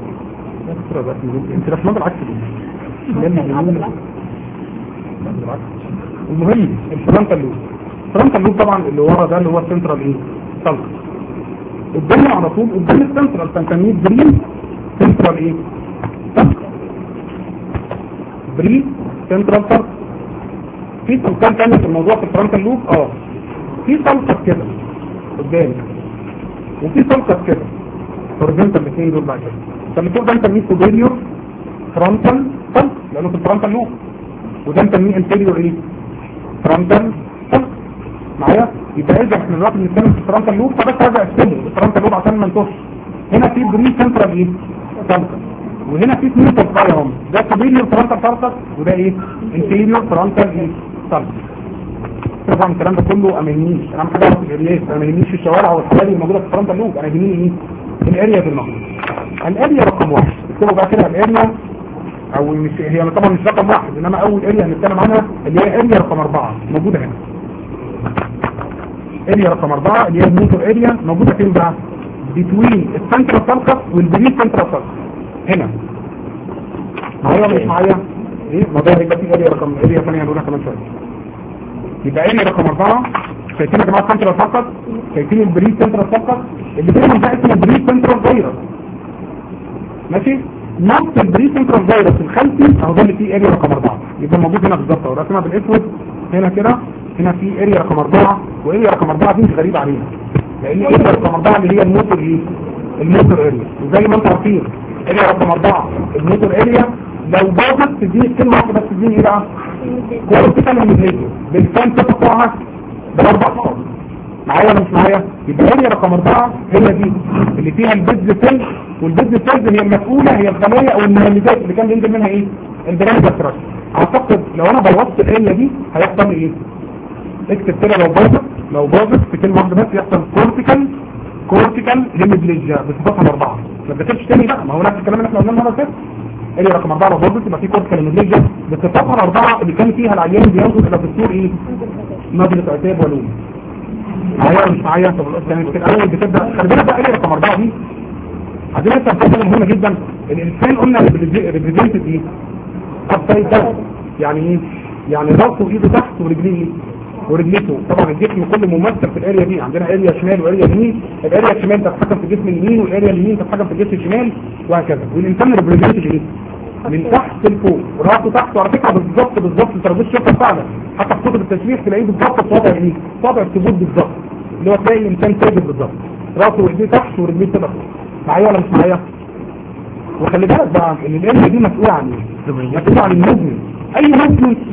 انت رسمات العكس دي المهم الفرونتال لوب الفرونتال لوب طبعا اللي ورا ده اللي هو السنترال ايه سالك قدامنا على طول قدام السنترال فنسميه بري سنترال ايه سالك بري سنترال سالك في سلكان تاني في الموضوع في الفرونتال لوب اه في سلكه كده قدام وفي سلكه كده هوريزونتال الاثنين دول بعد كده فاللي فوق ده نسميه سوبيريور فرونتال سلك لانه في الفرونتال لوب وده نسميه انتيريور ايه فرونتال سلك معايا يبقى اذا احنا دلوقتي بنتكلم في الفرونتال لوب فبس هذا اسمه الفرونتال لوب عشان ما نتوهش هنا في بري سنترال ايه سلك وهنا في اثنين تلقايا هم ده سوبيريور فرونتال سلك وده ايه انتيريور فرونتال ايه سلك طبعا الكلام ده كله ما يهمنيش انا حاجه في الارياس انا ما يهمنيش في الشوارع والحاجات اللي موجوده في الفرونتال لوب انا يهمني ايه الاريا في الموجود الاريا رقم واحد اكتبوا بقى كده الاريا او مش هي طبعا مش رقم واحد انما اول اريا هنتكلم عنها اللي هي اريا رقم اربعة موجودة هنا اريا رقم اربعة اللي هي الموتور اريا موجودة فين بقى بتوين السنترال سالكس والبري سنترال سالكس هنا معايا ولا مش معايا ايه ما ده هيبقى في اريا رقم اريا ثانيه هنقولها كمان شويه يبقى اريا رقم اربعة شايفين يا جماعه السنترال سالكس شايفين البري سنترال سالكس اللي بينهم ده اسمه البري سنترال فيروس ماشي نص البري سنترال فيروس الخلفي اهو ده اللي فيه اريا رقم 4 يبقى موجود هنا بالظبط اهو رسمها بالاسود هنا كده هنا في اريا رقم 4 واريا رقم 4 دي مش غريبه علينا لان اريا رقم 4 اللي هي الموتور ايه الموتور اريا وزي ما انتم عارفين اريا رقم 4 الموتور اريا لو باظت تديني كلمه واحده بس تديني ايه بقى كورتيكال ميديا بالفان بتاعها باربع خطوات معايا ولا مش معايا يبقى اريا رقم 4 هي دي اللي فيها البيز سيل والبيز سيلز هي المسؤوله هي الخلايا او المهمات اللي كان بينزل منها ايه البرامج التراش اعتقد لو انا بوظت الاريا دي هيحصل ايه اكتب كده لو باظت لو باظت في كلمه واحده بس يحصل كورتيكال كورتيكال هيمبليجيا بصفتها الاربعه ما تكتبش تاني بقى ما هو نفس الكلام اللي احنا قلناه المره اللي فاتت اريا رقم 4 لو باظت يبقى في كورتيكال هيمبليجيا بصفتها الاربعه اللي كان فيها العيان بينظر الى دكتور ايه نظره عتاب ولوم معايا ولا مش معايا طب يعني في الاول بتبدا خلي بالك بقى ايه رقم 4 دي عايزين نفهم حاجه مهمه جدا الانسان قلنا ريبريزنتد ايه ابسايد داون يعني ايه يعني راسه وايده تحت ورجليه ورجلته طبعا الجسم كله ممثل في الاريا دي عندنا اريا شمال واريا يمين الاريا الشمال تتحكم في الجسم اليمين والاريا اليمين تتحكم في الجسم الشمال وهكذا والانسان ريبريزنتد ايه من تحت لفوق راسه تحت وعلى فكره بالظبط بالظبط انت لو جيت شفتها فعلا حتى في كتب التشريح تلاقيه بالظبط في وضع ايه وضع الثبوت بالظبط اللي هو تلاقي الانسان ثابت بالظبط راسه وايديه تحت ورجليه كده فوق معايا ولا مش معايا وخلي بالك بقى ان الاريا دي مسؤوله عن ايه مسؤوله عن الموفمنت اي موفمنت لا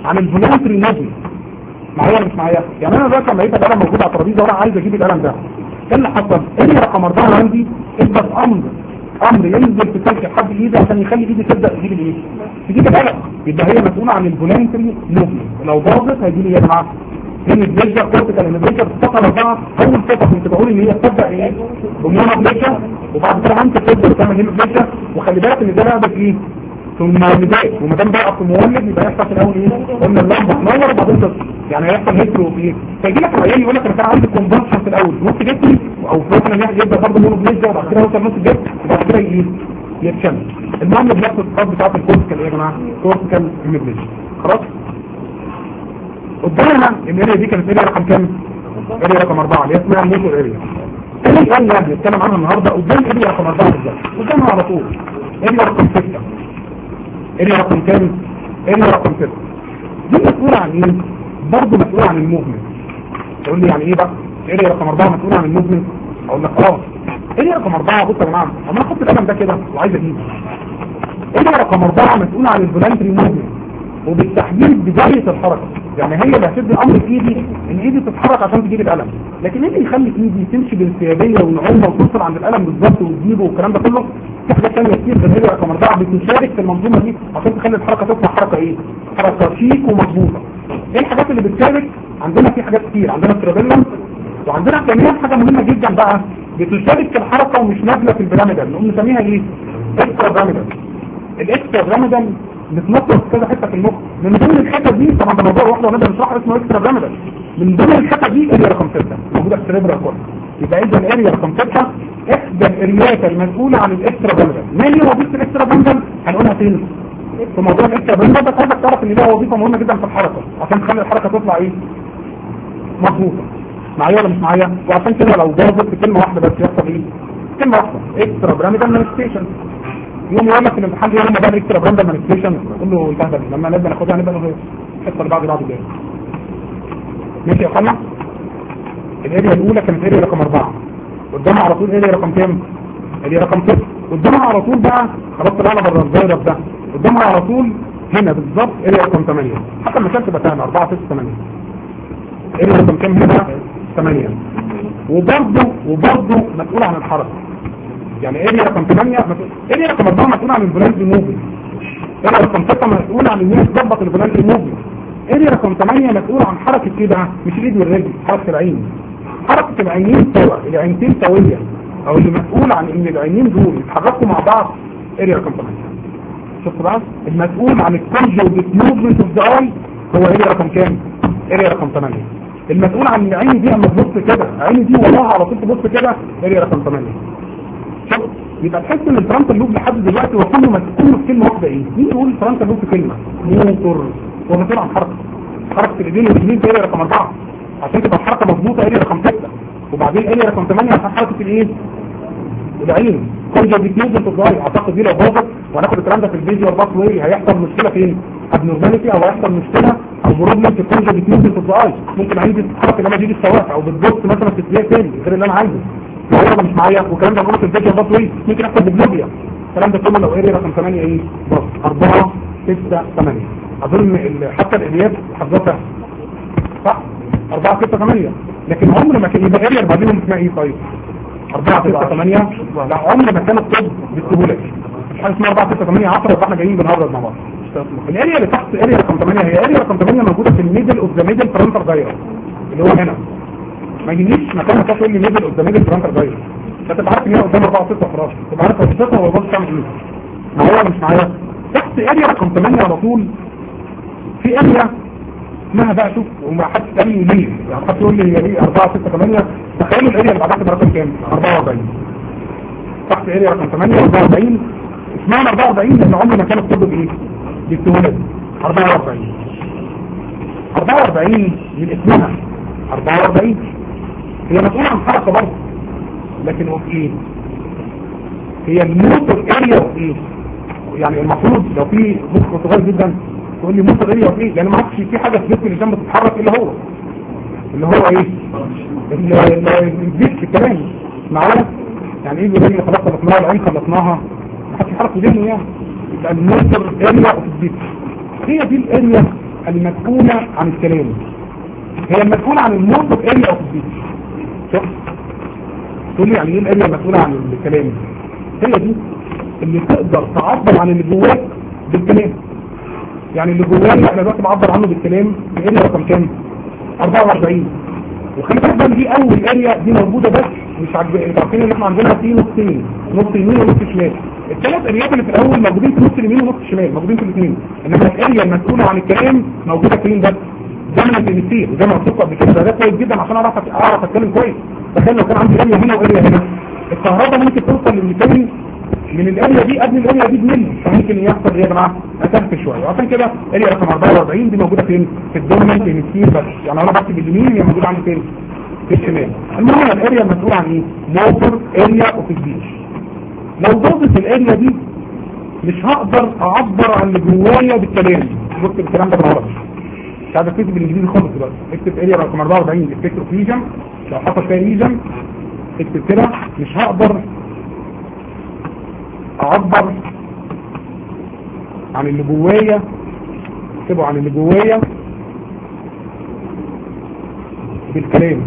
عن الفولنتري موفمنت معايا ولا مش معايا يعني انا دلوقتي لما لقيت القلم موجود على الترابيزه وانا عايز اجيب القلم ده ايه اللي حصل ايه رقم اربعه عندي اثبت امر امر ينزل في سلك حد ايدي عشان يخلي ايدي تبدا تجيب الايه تجيب القلم يبقى هي مسؤوله عن الفولنتري موفمنت لو باظت هيجي لي ايه يا جماعه هنا البلجة كورتيكال البلجة الفقرة أربعة أول فقرة كنت بقول إن هي تبدأ إيه بميونا بلجة وبعد كده أنت تبدأ تعمل هنا بلجة وخلي بالك إن ده لعبة إيه ثم مولدات وما دام بقى في مولد يبقى يحصل في الأول إيه قلنا اللمبة تنور وبعدين تطفي يعني هيحصل هيترو في إيه فيجي لك العيان يقول لك أنا كان عندي كومبانشن في الأول نص جسمي أو فوق إن يبدأ برضه ميونا بلجة وبعد كده يوصل نص الجسم وبعد كده إيه يتشمل المهم بيحصل الخط بتاعت الكورتيكال إيه يا جماعة كورتيكال هيمبليجيا خلاص قدامنا الاريا دي كانت اريا رقم كام اريا رقم اربعة اللي هي اسمها الموتور اريا ايه اللي قال لي بنتكلم عنها النهارده قدام اريا رقم اربعة بالظبط قدامها على طول اريا رقم ستة اريا رقم كام اريا رقم ستة دي مسؤولة عن ايه برضه مسؤولة عن الموفمنت تقول لي يعني ايه بقى اريا رقم اربعة مسؤولة عن الموفمنت اقول لك اه اريا رقم اربعة بص يا جماعة اما احط القلم ده كده وعايز اجيبه اريا رقم اربعة مسؤولة عن الفولنتري موفمنت وبالتحديد بداية الحركة يعني هي اللي هتدي الامر في ايدي ان ايدي تتحرك عشان تجيب القلم لكن ايه اللي يخلي ايدي تمشي بانسيابيه ونعومه وتوصل عند القلم بالظبط وتجيبه والكلام ده كله في حاجات ثانيه كتير غير هي رقم اربعه بتشارك في المنظومه دي عشان تخلي الحركه تطلع حركه ايه؟ حركه شيك ومظبوطه. ايه الحاجات اللي بتشارك؟ عندنا في حاجات كتير عندنا الترابيلم وعندنا كمان حاجه مهمه جدا بقى بتشارك في الحركه ومش نازله في البيراميدال نقوم نسميها ايه؟ اكسترا بيراميدال. الاكسترا بيراميدال بتنطط كذا حته في المخ من ضمن الحتت دي طبعا ده موضوع واحده ونقدر نشرحه اسمه اكسترا بيراميدال من ضمن الحتت دي اريا رقم 6 موجوده في السريبرال كورت يبقى اذا الاريا رقم 6 احدى الاريات المسؤوله عن الاكسترا بيراميدال ما هي وظيفه الاكسترا بيراميدال هنقولها فين في موضوع الاكسترا بيراميدال بس عايزك تعرف ان ده وظيفه مهمه جدا في الحركه عشان تخلي الحركه تطلع ايه مظبوطه معايا ولا مش معايا وعشان كده لو باظت في كلمه واحده بس يحصل ايه كلمه واحده اكسترا بيراميدال مانيفستيشن يوم يقول لك في الامتحان يوم ما بقى اكسترا براند مانيفستيشن تقول له انتهى لما نبدا ناخدها نبقى ناخد الحصه اللي بعد بعد الجاي ماشي يا اخوانا الاريا الاولى كانت اريا رقم اربعه قدامها على طول اريا رقم كام؟ اريا رقم ست قدامها على طول بقى خلاص طلعنا بره الفيروس ده قدامها على طول هنا بالظبط اريا رقم 8 حتى المكان تبقى سهله 4 6 8 اريا رقم كام هنا؟ 8 وبرضه وبرضه مسؤول عن الحركه يعني اريا رقم 8 اريا رقم 4 مسؤول عن الفولنتري موفمنت اريا رقم 6 مسؤول عن ان هي تظبط الفولنتري موفمنت اريا رقم 8 مسؤول عن حركه ايه بقى مش الايد والرجل حركه العين حركه العينين سوا العينتين سويه او اللي مسؤول عن ان العينين دول يتحركوا مع بعض اريا رقم 8 شفت بقى المسؤول عن الكونجوجيت موفمنت اوف ذا اي هو اريا رقم كام اريا رقم 8 المسؤول عن العين دي اما تبص كده عيني دي وراها على طول تبص كده اريا رقم 8 شوف يبقى تحس ان الفرنتال لوب لحد دلوقتي هو كله كله في كلمه واحده ايه مين يقول الفرنتال لوب في كلمه موتور هو مسؤول عن حركه حركه الايدين والاثنين في اريا رقم 4 عشان تبقى الحركه مظبوطه اريا رقم 6 وبعدين اريا رقم 8 عشان حركه الايه العين كونجكتيف انتظاري اعتقد دي لو باظت وهناخد الكلام ده في الفيديو الباس واي هيحصل مشكله فين ابنورماليتي او هيحصل مشكله او بروبلم في الكونجكتيف انتظاري ممكن عندي تتحرك لما تيجي السواق او بتبص مثلا في اتجاه تاني غير اللي انا عايزه هو مش معايا والكلام ده كله في الفيديو الباس واي ممكن يحصل بجلوبيا الكلام ده كله لو اريا رقم 8 ايه باظ 4 6 8 اظن حتى الالياف حضرتها صح 4 6 8 لكن عمر ما كان يبقى اريا بعدين اسمها ايه طيب 4 6 8 لا عمر ما كان الطب بالسهوله مش حاجه اسمها 4 6 8 10 يبقى احنا جايين بنهرج مع بعض الاريا اللي تحت اريا رقم 8 هي اريا رقم 8 موجوده في الميدل اوف ذا ميدل فرونتال دايره اللي هو هنا ما يجينيش مكان ما تقول لي ميدل اوف ذا ميدل فرونتال دايره انت تبقى عارف ان هي قدام 4 6 فراش تبقى عارف وظيفتها هو بص تعمل ايه معايا ولا مش معايا تحت اريا رقم 8 على طول في اريا اسمها بقى شوف وما حد تاني ليه يعني حد يقول لي هي ليه 4 6 8 تخيلوا الاريا اللي بعدها تبقى رقم كام 44 تحت اريا رقم 8 44 اسمها 44 لان عمر ما كان الطب بايه بالسهوله 44 44 من اسمها 44 هي مسؤولة عن حركة برضه لكن هو في ايه هي الموتور اريا في ايه يعني المفروض لو في مخ صغير جدا تقول لي موتور اريا في ايه لان ما عادش في حاجه في جسم الانسان بتتحرك الا هو اللي هو ايه الجسم كمان معايا يعني ايه الرجل خلاص خلصناها العين خلصناها ما حدش يحرك في ذهنه يعني يبقى الموتور اريا في الجسم هي دي الاريا المسؤولة عن الكلام هي المسؤولة عن الموتور اريا اوف سبيتش شوف تقول لي يعني ايه الاريا المسؤولة عن الكلام هي دي اللي تقدر تعبر عن اللي جواك بالكلام يعني اللي جواك انا دلوقتي بعبر عنه بالكلام باريا رقم كام 44 وخلي بالك دي اول اريا دي موجوده بس مش عارفين عارفين ان احنا عندنا في نصين نص يمين ونص شمال الثلاث اريات اللي في الاول موجودين في نص اليمين ونص الشمال موجودين في الاثنين انما الاريا المسؤوله عن الكلام موجوده فين بس ده من البنسير وده ما قلت قبل كده ده كويس جدا عشان اعرف اعرف اتكلم كويس تخيل لو كان عندي اريا هنا واريا هنا الكهرباء ممكن توصل للمكان من الاريا دي قبل الاريا دي بملي فممكن يحصل ايه يا جماعه اسف شويه وعشان كده اريا رقم 44 دي موجوده فين في الدوميننت هيمسفير بس يعني انا بكتب اليمين هي موجوده عندي فين في الشمال المهم الاريا المسؤوله عن ايه موتور اريا اوف سبيتش لو ضغطت الاريا دي مش هقدر اعبر عن اللي جوايا بالكلام بص الكلام ده بالعربي مش عايز اكتب بالانجليزي خالص دلوقتي اكتب اريا رقم 44 افكت اوف ريجن لو حصل فيها ريجن اكتب كده مش هقدر اعبر عن اللي جوايا اكتبوا عن اللي جوايا بالكلام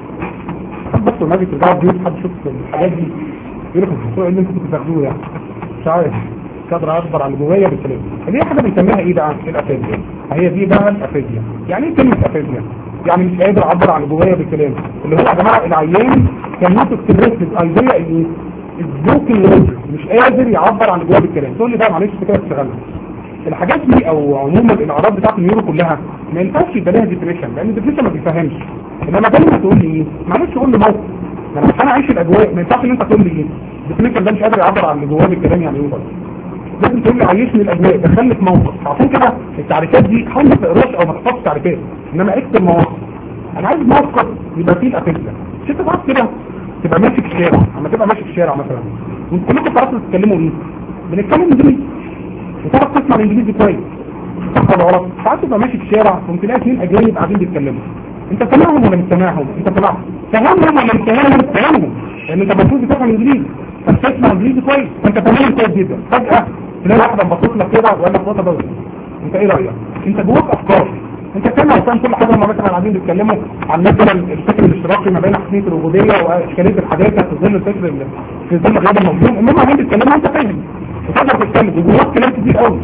بس النبي ترجعوا بيوت حد شوف الحاجات دي يقول لكم الصوره اللي انتوا كنتوا بتاخدوه يعني مش عارف مش قادر اعبر عن اللي جوايا بالكلام دي حاجه بنسميها ايه بقى الافيزيا هي دي بقى الافيزيا يعني ايه كلمه افيزيا يعني مش قادر اعبر عن اللي جوايا بالكلام اللي هو يا جماعه العيان كان نوت اكسبريسيف ايديا ايه الزوكي مش قادر يعبر عن اللي جواه بالكلام تقول لي بقى معلش كده اشتغلنا الحاجات دي او عموما الاعراض بتاعت النيورو كلها ما ينفعش يبقى لها ديبريشن لان الديبريشن ما بيفهمش انما دايما تقول لي ايه معلش قول لي موقف انا عشان اعيش الاجواء ما ينفعش ان انت تقول لي ايه الديبريشن ده مش قادر يعبر عن اللي جواه بالكلام يعني ايه برضه لازم تقول لي عيشني الاجواء دخلني في موقف عشان كده التعريفات دي حاول ما تقراش او ما تحفظش تعريفات انما اكتب مواقف انا عايز موقف يبقى فيه الافكت مش انت تعرف كده تبقى ماشي في الشارع اما تبقى ماشي في الشارع مثلا وانتوا كلكم تعرفوا تتكلموا ايه بنتكلم انجليزي وتعرف تسمع الانجليزي كويس صح ولا غلط ساعات تبقى ماشي في الشارع وانت تلاقي اثنين اجانب قاعدين بيتكلموا انت سامعهم ولا مش سامعهم انت سامعهم فهمهم ولا مش فاهمهم فاهمهم لان انت المفروض تفهم انجليزي فبتسمع انجليزي كويس فانت فاهمهم كويس جدا فجاه تلاقي واحده انبسط لك كده وقال لك وات اباوت انت ايه رايك انت جواك افكار انت سامع وفاهم كل حاجه هم مثلا قاعدين بيتكلموا عن مثلا الفكر الاشتراكي ما بين حسنيه الوجوديه واشكاليه الحداثه في ظل الفكر ال- في ظل غياب المظلوم المهم قاعدين بيتكلموا انت فاهم وتقدر تتكلم وجواك كلام كتير قوي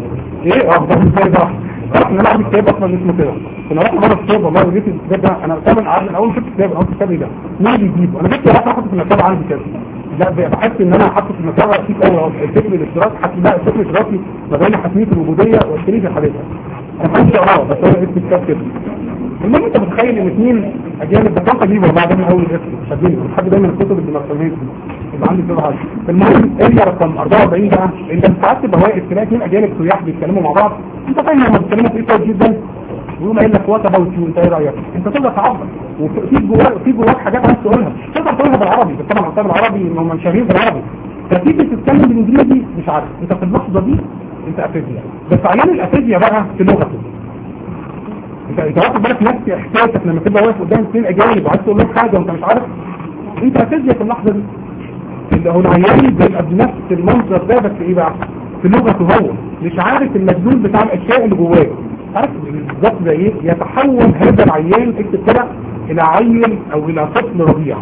ايه اه ده ازاي بقى تعرف ان انا عندي كتاب اصلا اسمه كده كنا رحنا مره الكتاب والله ولقيت الكتاب ده انا فعلا قعدت من اول ما شفت الكتاب انا قلت الكتاب ايه ده مين اللي يجيبه انا جبت واحد احطه في المكتبه عندي كده لا بحس ان انا حاطه في المكتبه في اول الفكر الاشتراكي حتى بقى الفكر الاشتراكي ما بين حسنيه الوجوديه واشكاليه الحداثه انا ما كنتش اقراه بس هو اسم الكتاب كده المهم انت متخيل ان اثنين اجانب ده كان قديم والله ده من اول الاسم شدني بحب دايما الكتب اللي ما بسميهاش يبقى عندي كده حاجه المهم ارجع رقم 44 بقى انت ساعات تبقى واقف تلاقي اثنين اجانب سياح بيتكلموا مع بعض انت فاهم هم بيتكلموا في ايه كويس جدا ويقوم قايل لك وات اباوت يو انت ايه رايك انت تقدر تعبر وفي جواك في جواك حاجات عايز تقولها تقدر تقولها بالعربي بس طبعا الكتاب العربي هم مشاهير بالعربي فتيجي تتكلم بالانجليزي مش عارف انت في اللحظه دي انت افيزيا بس عيان الافيزيا بقى في لغته انت انت واخد بالك نفس احساسك لما تبقى واقف قدام اثنين اجانب وعايز تقول لهم حاجه وانت مش عارف انت افيزيا في اللحظه دي اللي هو العيان بيبقى بنفس المنظر ده بس ايه بقى في لغته هو مش عارف المدلول بتاع الاشياء اللي جواه عارف بالظبط زي ايه يتحول هذا العيان اكتب كده الى عيل او الى طفل رضيع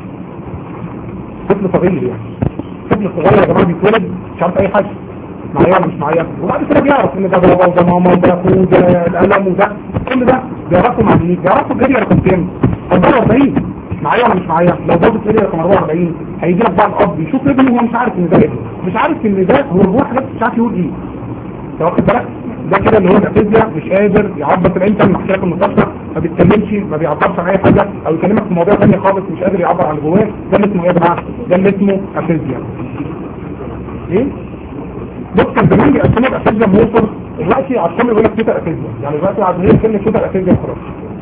طفل صغير يعني طفل صغير يا جماعه بيتولد مش عارف اي حاجه معايا ولا مش معايا وبعد كده بيعرف ان ده بابا وده ماما وده اخوه وده القلم وده كل ده بيعرفوا مع مين بيعرفوا الاريا رقم كام 44 معايا ولا مش معايا لو ضابط اريا رقم 44 هيجي لك بقى الاب يشوف ابنه وهو مش عارف ان ده ابنه مش عارف ان ده هو جوه حاجات مش عارف يقول ايه انت واخد بالك ده كده اللي هو الافيزيا مش قادر يعبر في الانتر محكي لك المستشفى ما بيتكلمش ما بيعبرش عن اي حاجه او يكلمك في مواضيع ثانيه خالص مش قادر يعبر عن اللي جواه ده اللي اسمه ايه يا جماعه ده اللي اسمه افيزيا ايه بص كان زمان بيقسموا الافيزيا موتور دلوقتي عشان يقول لك توتال افيزيا يعني دلوقتي عايزين هي كلمه توتال افيزيا خلاص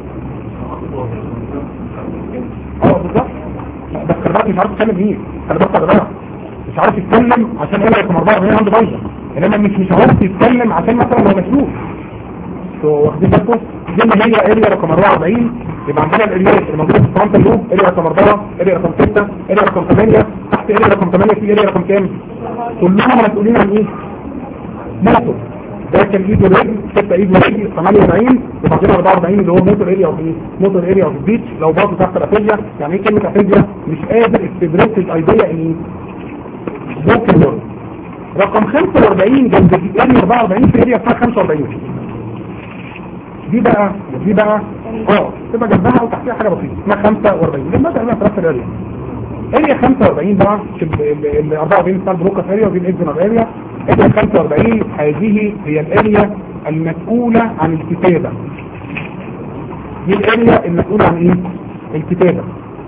اه بالظبط بس خلي بالك مش عارف تتكلم مين خلي بالك يا جماعه مش عارف يتكلم عشان هو رقم 44 عنده بايظه انما مش مش عارف يتكلم عشان مثلا هو مشلول انتوا واخدين بالكم دي اللي هي اريا رقم 44 يبقى عندنا الاريات اللي موجوده في الفرونتال لوب اريا رقم 4 اريا رقم 6 اريا رقم 8 تحت اريا رقم 8 في اريا رقم كام كلهم مسؤولين عن ايه موتور ده كان ايد ورجل 6 ايد ورجل 48 وبعدين 44 اللي هو موتور اريا اوف ايه موتور اريا اوف بيتش لو باظوا تحت الافيديا يعني ايه كلمه افيديا مش قادر اكسبريس الايديا ان ممكن يرد رقم 45 جنب اريا 44 في اريا اسمها 45 دي بقى دي بقى اه تبقى جنبها او تحتها حاجه بسيطه اسمها 45 جنبها تقريبا ثلاث اريا اريا 45 بقى ال 44 بتاع البروكس اريا ودي الاكزونر اريا اريا 45 هذه هي الاريا المسؤولة عن الكتابة دي الاريا المسؤولة عن ايه الكتابة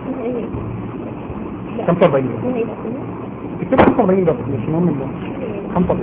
45 اكتبها 45 بس مش مهم ده 45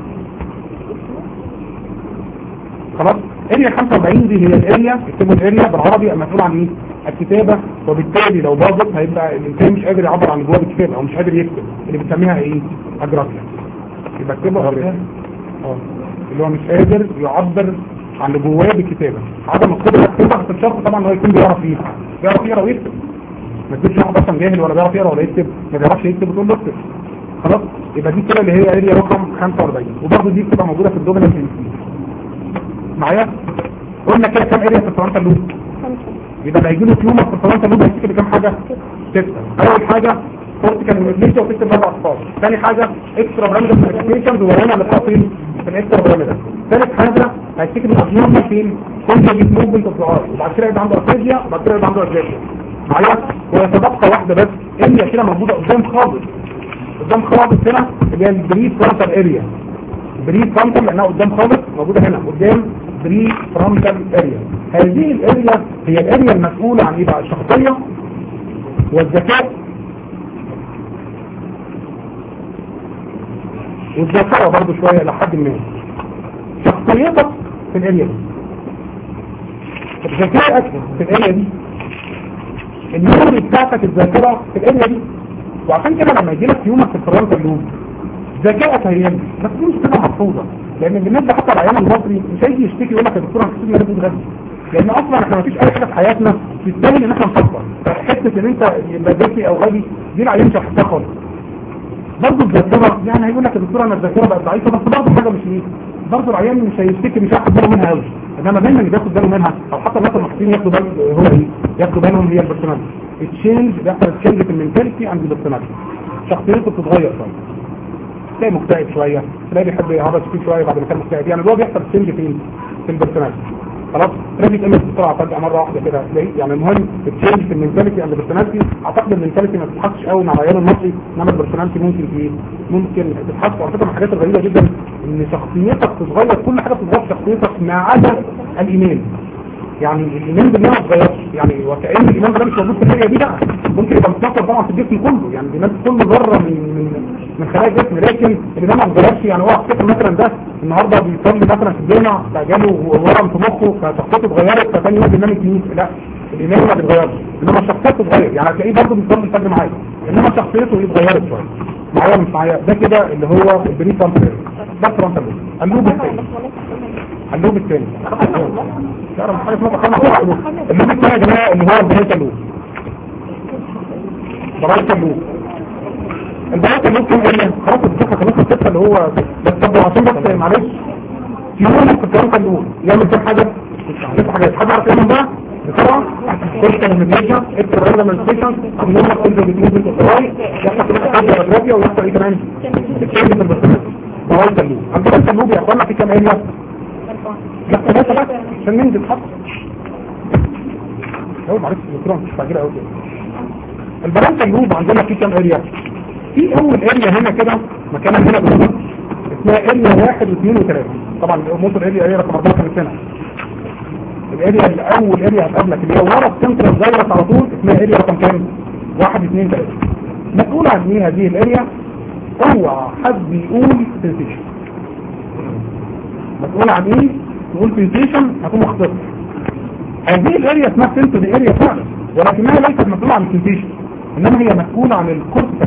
خلاص اريا 45 دي هي الاريا اكتبوا الاريا بالعربي المسؤول عن ايه الكتابة وبالتالي لو باظت هيبقى الانسان مش قادر يعبر عن جواه بالكتابة او مش قادر يكتب اللي بنسميها ايه اجرافيا يبقى اكتبها اه اللي هو مش قادر يعبر عن اللي جواه بالكتابة عدم القدرة تكتبها في الشخص طبعا ان هو يكون بيعرف ايه بيعرف يقرا ويكتب ما تجيبش واحد اصلا جاهل ولا بيعرف يقرا ولا يكتب ما بيعرفش يكتب وتقول له اكتب خلاص يبقى دي كده اللي هي اريا رقم 45 وبرضه دي بتبقى موجوده في الدومينال انسيس معايا قلنا كده كام اريا في الفرونتال لوب يبقى اللي هيجي له تيومر في الفرونتال لوب هيكتب كام حاجه سته اول حاجه كورتيكال هيموجليشيا وتكتب اربع اصفار ثاني حاجه اكسترا براميدال مانيفيكيشنز ورانا اللي فين في الاكسترا براميدال ثالث حاجه هيكتب الابنورمال فين كونجكت موفمنت اوف ذا وبعد كده يبقى عنده افيزيا وبعد كده يبقى عنده افيزيا معايا ويتبقى واحده بس اريا كده موجوده قدام خالص قدام خالص هنا اللي هي البري فرونتال اريا بري فرونتال لانها قدام خالص موجوده هنا قدام بري فرونتال اريا هذه الاريا هي الاريا المسؤوله عن ايه بقى الشخصيه والذكاء والذاكره برضه شويه لحد ما شخصيتك في الاريا دي ذكائك في الاريا دي الميموري بتاعتك الذاكره في الاريا دي وعشان كده لما يجي لك يومك في الفرونتال لوب ذكائك هينزل بس دي مش كده محفوظه لان بالنسبه حتى العيان المصري مش هيجي يشتكي يقول لك يا دكتور انا كنت غبي غبي لان اصلا احنا مفيش اي حاجه في حياتنا تستاهل ان احنا نفكر حته ان انت يبقى ذكي او غبي دي العيان مش هتحطها خالص برضه الذاكره يعني هيقول لك يا دكتور انا الذاكره بقت ضعيفه بس برضه حاجه مش ايه برضه العيان مش هيشتكي مش هياخد باله منها قوي انما دايما اللي بياخد باله منها او حتى الناس المحسنين ياخدوا باله هو ايه ياخدوا بالهم هي البرسوناليتي التشينج بيحصل تشينج في المنتاليتي عند البرسوناليتي شخصيته بتتغير شويه تلاقي مكتئب شويه تلاقي بيحب يهرج فيه شويه بعد ما كان مكتئب يعني هو بيحصل تشينج فين في البرسوناليتي خلاص تلاقي بيتقلب بسرعه فجاه مره واحده كده تلاقي يعني المهم التشينج في المنتاليتي عند البرسوناليتي اعتقد المنتاليتي ما بتتحسش قوي مع العيال المصري انما البرسوناليتي ممكن في ممكن تتحس وعلى فكره من الحاجات الغريبه جدا ان شخصيتك تتغير كل حاجه بتتغير في شخصيتك ما عدا الايمان يعني الايمان بالله ما اتغيرش يعني وكأن الايمان ده مش موجود في الحاجه دي بقى ممكن يبقى متنطر طبعا في الجسم كله يعني الايمان كل ذره من من من خلايا الجسم لكن الايمان ما اتغيرش يعني هو افتكر مثلا ده النهارده بيصلي مثلا في الجامع فجاله ورم في مخه فشخصيته اتغيرت فتاني يوم بينام كنيسه لا الايمان ما بيتغيرش انما الشخصيه بتتغير يعني هتلاقيه برضه بيصلي الفجر معايا انما شخصيته ايه اتغيرت شويه معايا مش معايا ده كده اللي هو البري فرونتال ده فرونتال اللوب الثاني اللوب الثاني تعرف حاجه اسمها تخلص اللوب الثاني يا جماعه اللي هو البريتا لوب بريتا لوب البريتا لوب كام قلنا خلاص الدكتور خلاص القصه اللي هو بس طب عشان بس معلش في يوم في البريتا لوب يعمل كام حاجه ست حاجات حاجه عارف ايه بقى بسرعه كورس الميديا الترند مانستيشن النمر كل بيتموت القراي يحصل كده حاجه راديو ويحصل ايه كمان الكلمه في البرنامج بريتا لوب البريتا لوب يا اخوانا في كام اريا لا ثلاثة بقى عشان ننزل حط هو معرفش الدكتور مش فاكرها قوي كده البرانتا اللوب عندنا في كام اريا في اول اريا هنا كده مكانها هنا بالظبط اسمها اريا واحد واثنين وثلاثة طبعا موتور اريا اريا رقم اربعة كانت هنا الاريا الاول اريا هتقابلك اللي هي ورا السنترال فيروس على طول اسمها اريا رقم كام واحد اثنين ثلاثة مسؤول عن ايه هذه الاريا اوعى حد يقول سنسيشن مسؤول عن ايه نقول سنسيشن هتكون مختصر هذه الاريا اسمها سنسوري اريا فعلا ولكنها ليست مسؤولة عن السنسيشن انما هي مسؤولة عن الكورتيكال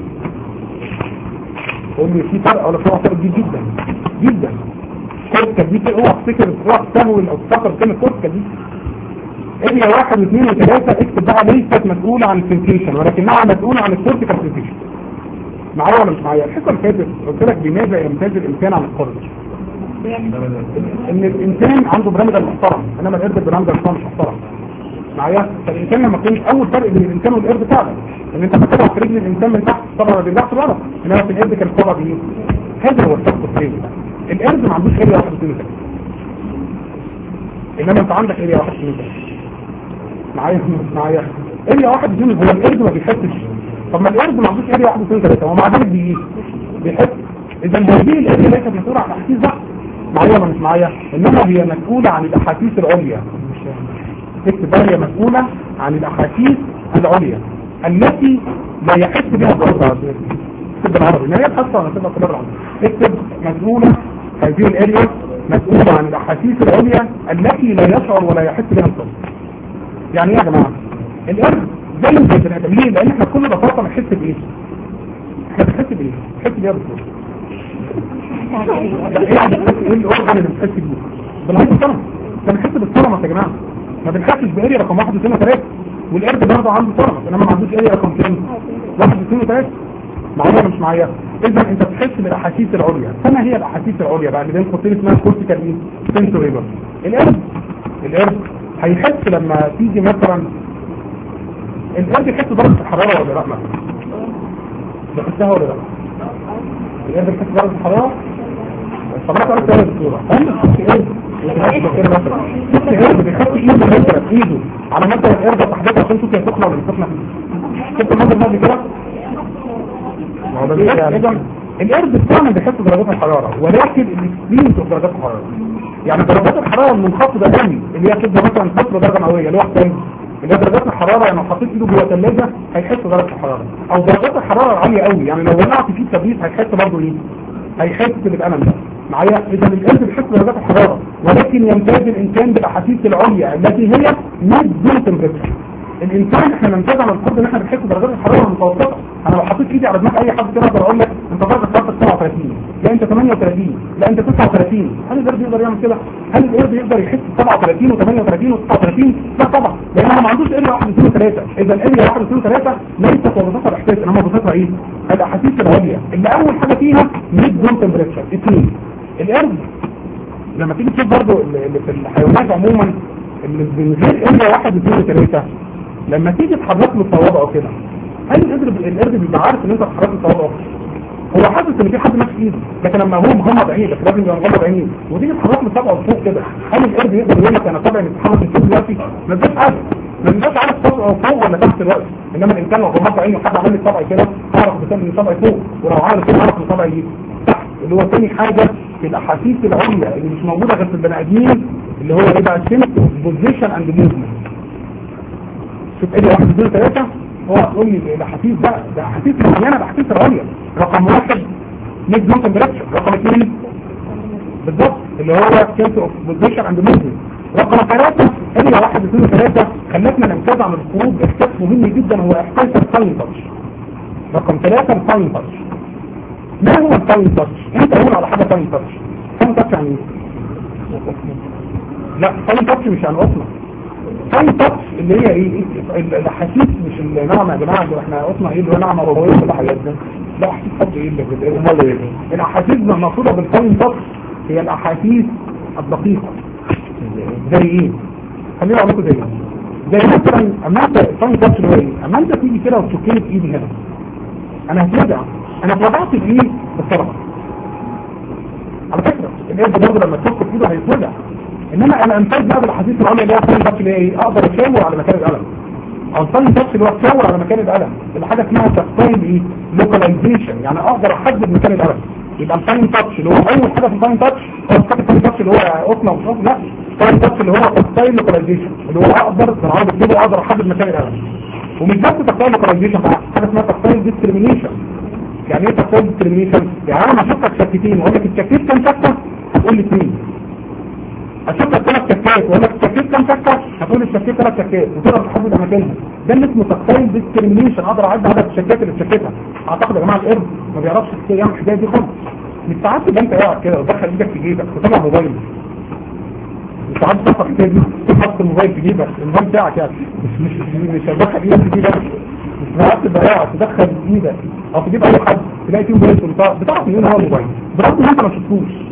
تقول لي في فرق ولا فرق فرق كبير جدا جدا كورتيكال دي اوعى تفتكر اوعى تستهون او تفتكر كلمة كورتيكال دي اريا واحد واثنين وثلاثة اكتب بقى ليست مسؤولة عن السنسيشن ولكنها مسؤولة عن الكورتيكال سنسيشن معايا ولا مش معايا الحصة اللي فاتت قلت لك بماذا يمتاز الانسان عن القرد ان الانسان عنده برامج محترم انما القرد البرامج مش محترم معايا فالانسان لما كنت اول فرق بين الانسان والقرد فعلا ان انت بتبع في رجل الانسان من تحت طبعا ما بيرجعش لورا انما في القرد كان الطبع دي هذا هو الفرق الثاني القرد ما عندوش اريا واحد اثنين ثلاثه انما انت عندك اريا واحد اثنين ثلاثه معايا معايا اريا واحد اثنين هو القرد ما بيحسش طب ما القرد ما عندوش اريا واحد اثنين ثلاثه ومع ذلك بي بيحس اذا هذه الاريا ليست مسؤوله عن احاسيس بقى معايا ولا مش معايا انما هي مسؤوله عن الاحاسيس العليا اكتب بقى هي مسؤوله عن الاحاسيس العليا التي لا يحس بها القرد اكتب بالعربي ما هي الحصه ولا تبقى بالعربي اكتب مسؤوله هذه الاريا مسؤوله عن الاحاسيس العليا التي لا يشعر ولا يحس بها القرد يعني ايه يا جماعه القرد زي البني ادم ليه لان احنا بكل بساطه بنحس بايه احنا بنحس بايه بنحس بايه بالظبط ايه الاورجن اللي بنحس بيه بالعكس الصنم ده بنحس بالصنم يا جماعه ما بنحسش باريا رقم واحد واثنين وثلاثه والقرد برضه عنده صنم انما ما عندوش اريا رقم كام واحد واثنين وثلاثه معايا ولا مش معايا اذا انت بتحس بالاحاسيس العليا فما هي الاحاسيس العليا بقى اللي بين قوسين اسمها كورتيكال ايه سنسوري القرد القرد هيحس لما تيجي مثلا القرد يحس درجه الحراره ولا لا مثلا بحسها ولا لا القرد يحس درجه الحراره طب انا قلت ايه الصوره هم شفت ايه شفت ايه بيحط ايده مثلا ايده على مثلا القرد تحديدا عشان تشوف هي سخنه ولا مش سخنه شفت المنظر ده كده القرد فعلا بيحس درجات الحراره ولكن الاكستريم في درجات الحراره يعني درجات الحراره المنخفضه قوي اللي هي بتبقى مثلا صفر درجه مئويه اللي هو كام اللي هي درجات الحراره يعني لو حطيت ايده جوه ثلاجه هيحس درجه الحراره او درجات الحراره العاليه قوي يعني لو ولعت فيه تبريد هيحس برضه ايه هيحس بالالم ده معايا اذا القلب بيحس بدرجات الحراره ولكن يمتاز الانسان بالاحاسيس العليا التي هي ميد دون تمبريتشر الانسان احنا نمتاز على القدر ان احنا بنحس بدرجات الحراره المتوسطه انا لو حطيت ايدي على دماغ اي حد كده اقدر اقول لك انت درجه حرارتك 37 لا انت 38 لا انت 39 هل القرد يقدر يعمل كده هل القرد يقدر يحس 37 و38 و39 لا طبعا لان هو ما عندوش اريا 1 2 3 اذا الاريا 1 2 3 ليست وظيفتها الاحساس انما وظيفتها ايه الاحاسيس العليا اللي اول حاجه فيها ميد زون تمبريتشر اثنين القرد لما تيجي تشوف برضه اللي في الحيوانات عموما اللي من غير اريا 1 2 3 لما تيجي تحرك له صوابعه كده هل القرد القرد بيبقى عارف ان انت تحرك له صوابعه هو حاسس ان في حد ماسك ايده لكن لما هو مغمض عينيه بس لازم يبقى مغمض عينيه وتيجي تحرك له صبعه فوق كده هل القرد يقدر يقول لك انا صبعي متحرك من فوق دلوقتي ما بيبقاش عارف ما بيبقاش عارف صبعه فوق ولا تحت دلوقتي انما الانسان لو غمض عينه وحد عمل لي صبعي كده اعرف ان صبعي فوق ولو عارف كده اعرف ان صبعي تحت اللي هو تاني حاجه في الاحاسيس العليا اللي مش موجوده غير في البني ادمين اللي هو ايه بقى سنس بوزيشن اند موفمنت شوف ايه واحد اثنين ثلاثة هو هتقول لي الاحاسيس ده ده احاسيس معينة باحاسيس العليا رقم واحد ميد ممكن بريكشر رقم اثنين بالظبط اللي هو سنس اوف بوزيشن اند موفمنت رقم ثلاثة ايه واحد اثنين ثلاثة خلتنا نمتاز عن الخروج احساس مهم جدا هو احساس الفاين تاتش رقم ثلاثة الفاين تاتش ما هو الفاين تاتش انت قول على حاجة فاين تاتش فاين تاتش يعني ايه لا فاين تاتش مش يعني اصلا فاين تاتش اللي هي ايه الاحاسيس مش النعمة يا جماعة اللي احنا قصنا ايه اللي هو نعمة رضوية في الحياة ده لا احاسيس تاتش ايه اللي في امال ايه الاحاسيس المقصودة بالفاين تاتش هي الاحاسيس الدقيقة زي ايه خليني اقول لكم زي ايه زي مثلا اما انت فاين تاتش اللي هو ايه اما انت تيجي كده وتشكلي في ايدي هنا انا هترجع انا اتوضعت بايه بالصدقة على فكرة القرد برضه لما تفك في ايده هيتوجع انما انا انتج بقى بالاحاسيس العليا اللي هي الفاين تاتش اللي هي ايه اقدر اشاور على مكان الالم او الفاين تاتش اللي هو اشاور على مكان الالم اللي حاجه اسمها تكتايل ايه لوكاليزيشن يعني اقدر احدد مكان الالم يبقى الفاين تاتش اللي هو اول حاجه في الفاين تاتش هو الفاين تاتش اللي هو قطنه ومش قطنه لا الفاين تاتش اللي هو تكتايل لوكاليزيشن اللي هو اقدر بالعربي كده اقدر احدد مكان الالم ومش بس تكتايل لوكاليزيشن بقى حاجه اسمها تكتايل ديسكريميشن يعني ايه تكتايل ديسكريميشن يعني انا اشوفك شكتين واقول لك الشكيت كام شكه هتقول لي اثنين اشوفك ثلاث شكات واقول لك الشكيت كام شكه هتقول لي الشكيت ثلاث شكات وتقدر تحدد اماكنها ده اللي اسمه تكتايل ديسكريميشن اقدر اعد عدد الشكات اللي اتشكتها اعتقد يا جماعه القرد ما بيعرفش يعمل الحكايه دي خالص مش ساعات تبقى انت قاعد كده وتدخل ايدك في جيبك وطلع موبايل مش ساعات تفكر الحكايه دي تحط الموبايل في جيبك الموبايل بتاعك يعني مش مش مش هتدخل ايدك في جيبك مش ساعات تبقى قاعد تدخل ايدك او تجيب اي حد تلاقي فيه موبايل بتعرف منين هو الموبايل برغم ان انت ما شفتوش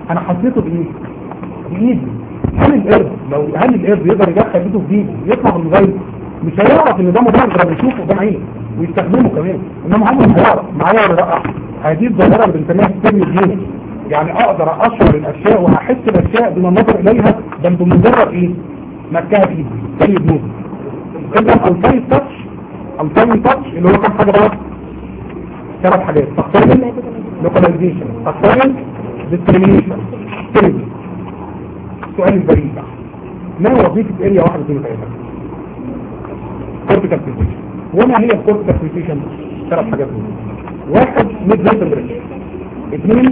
انا حسيته بايه بايدي هل القرد لو هل القرد يقدر يدخل ايده في ايده يطلع بالموبايل مش هيعرف ان ده موبايل غير يشوفه قدام عينه ويستخدمه كمان انما هم مش هيعرف معايا ولا لا هذه الظاهره اللي بنسميها ستيريو جين يعني اقدر اشعر الاشياء واحس الاشياء بما النظر اليها بل بمجرد ايه مكها في ايدي ستيريو جين كده الفاين تاتش الفاين تاتش اللي هو كام حاجه بقى ثلاث حاجات تقسيم لوكاليزيشن تقسيم ديسكريميشن ستيريو السؤال البريد بقى ما وظيفة اريا واحد اثنين ثلاثة كورتيكال سنسيشن وما هي الكورتيكال سنسيشن ثلاث حاجات دول واحد ميد فيتال بريش اثنين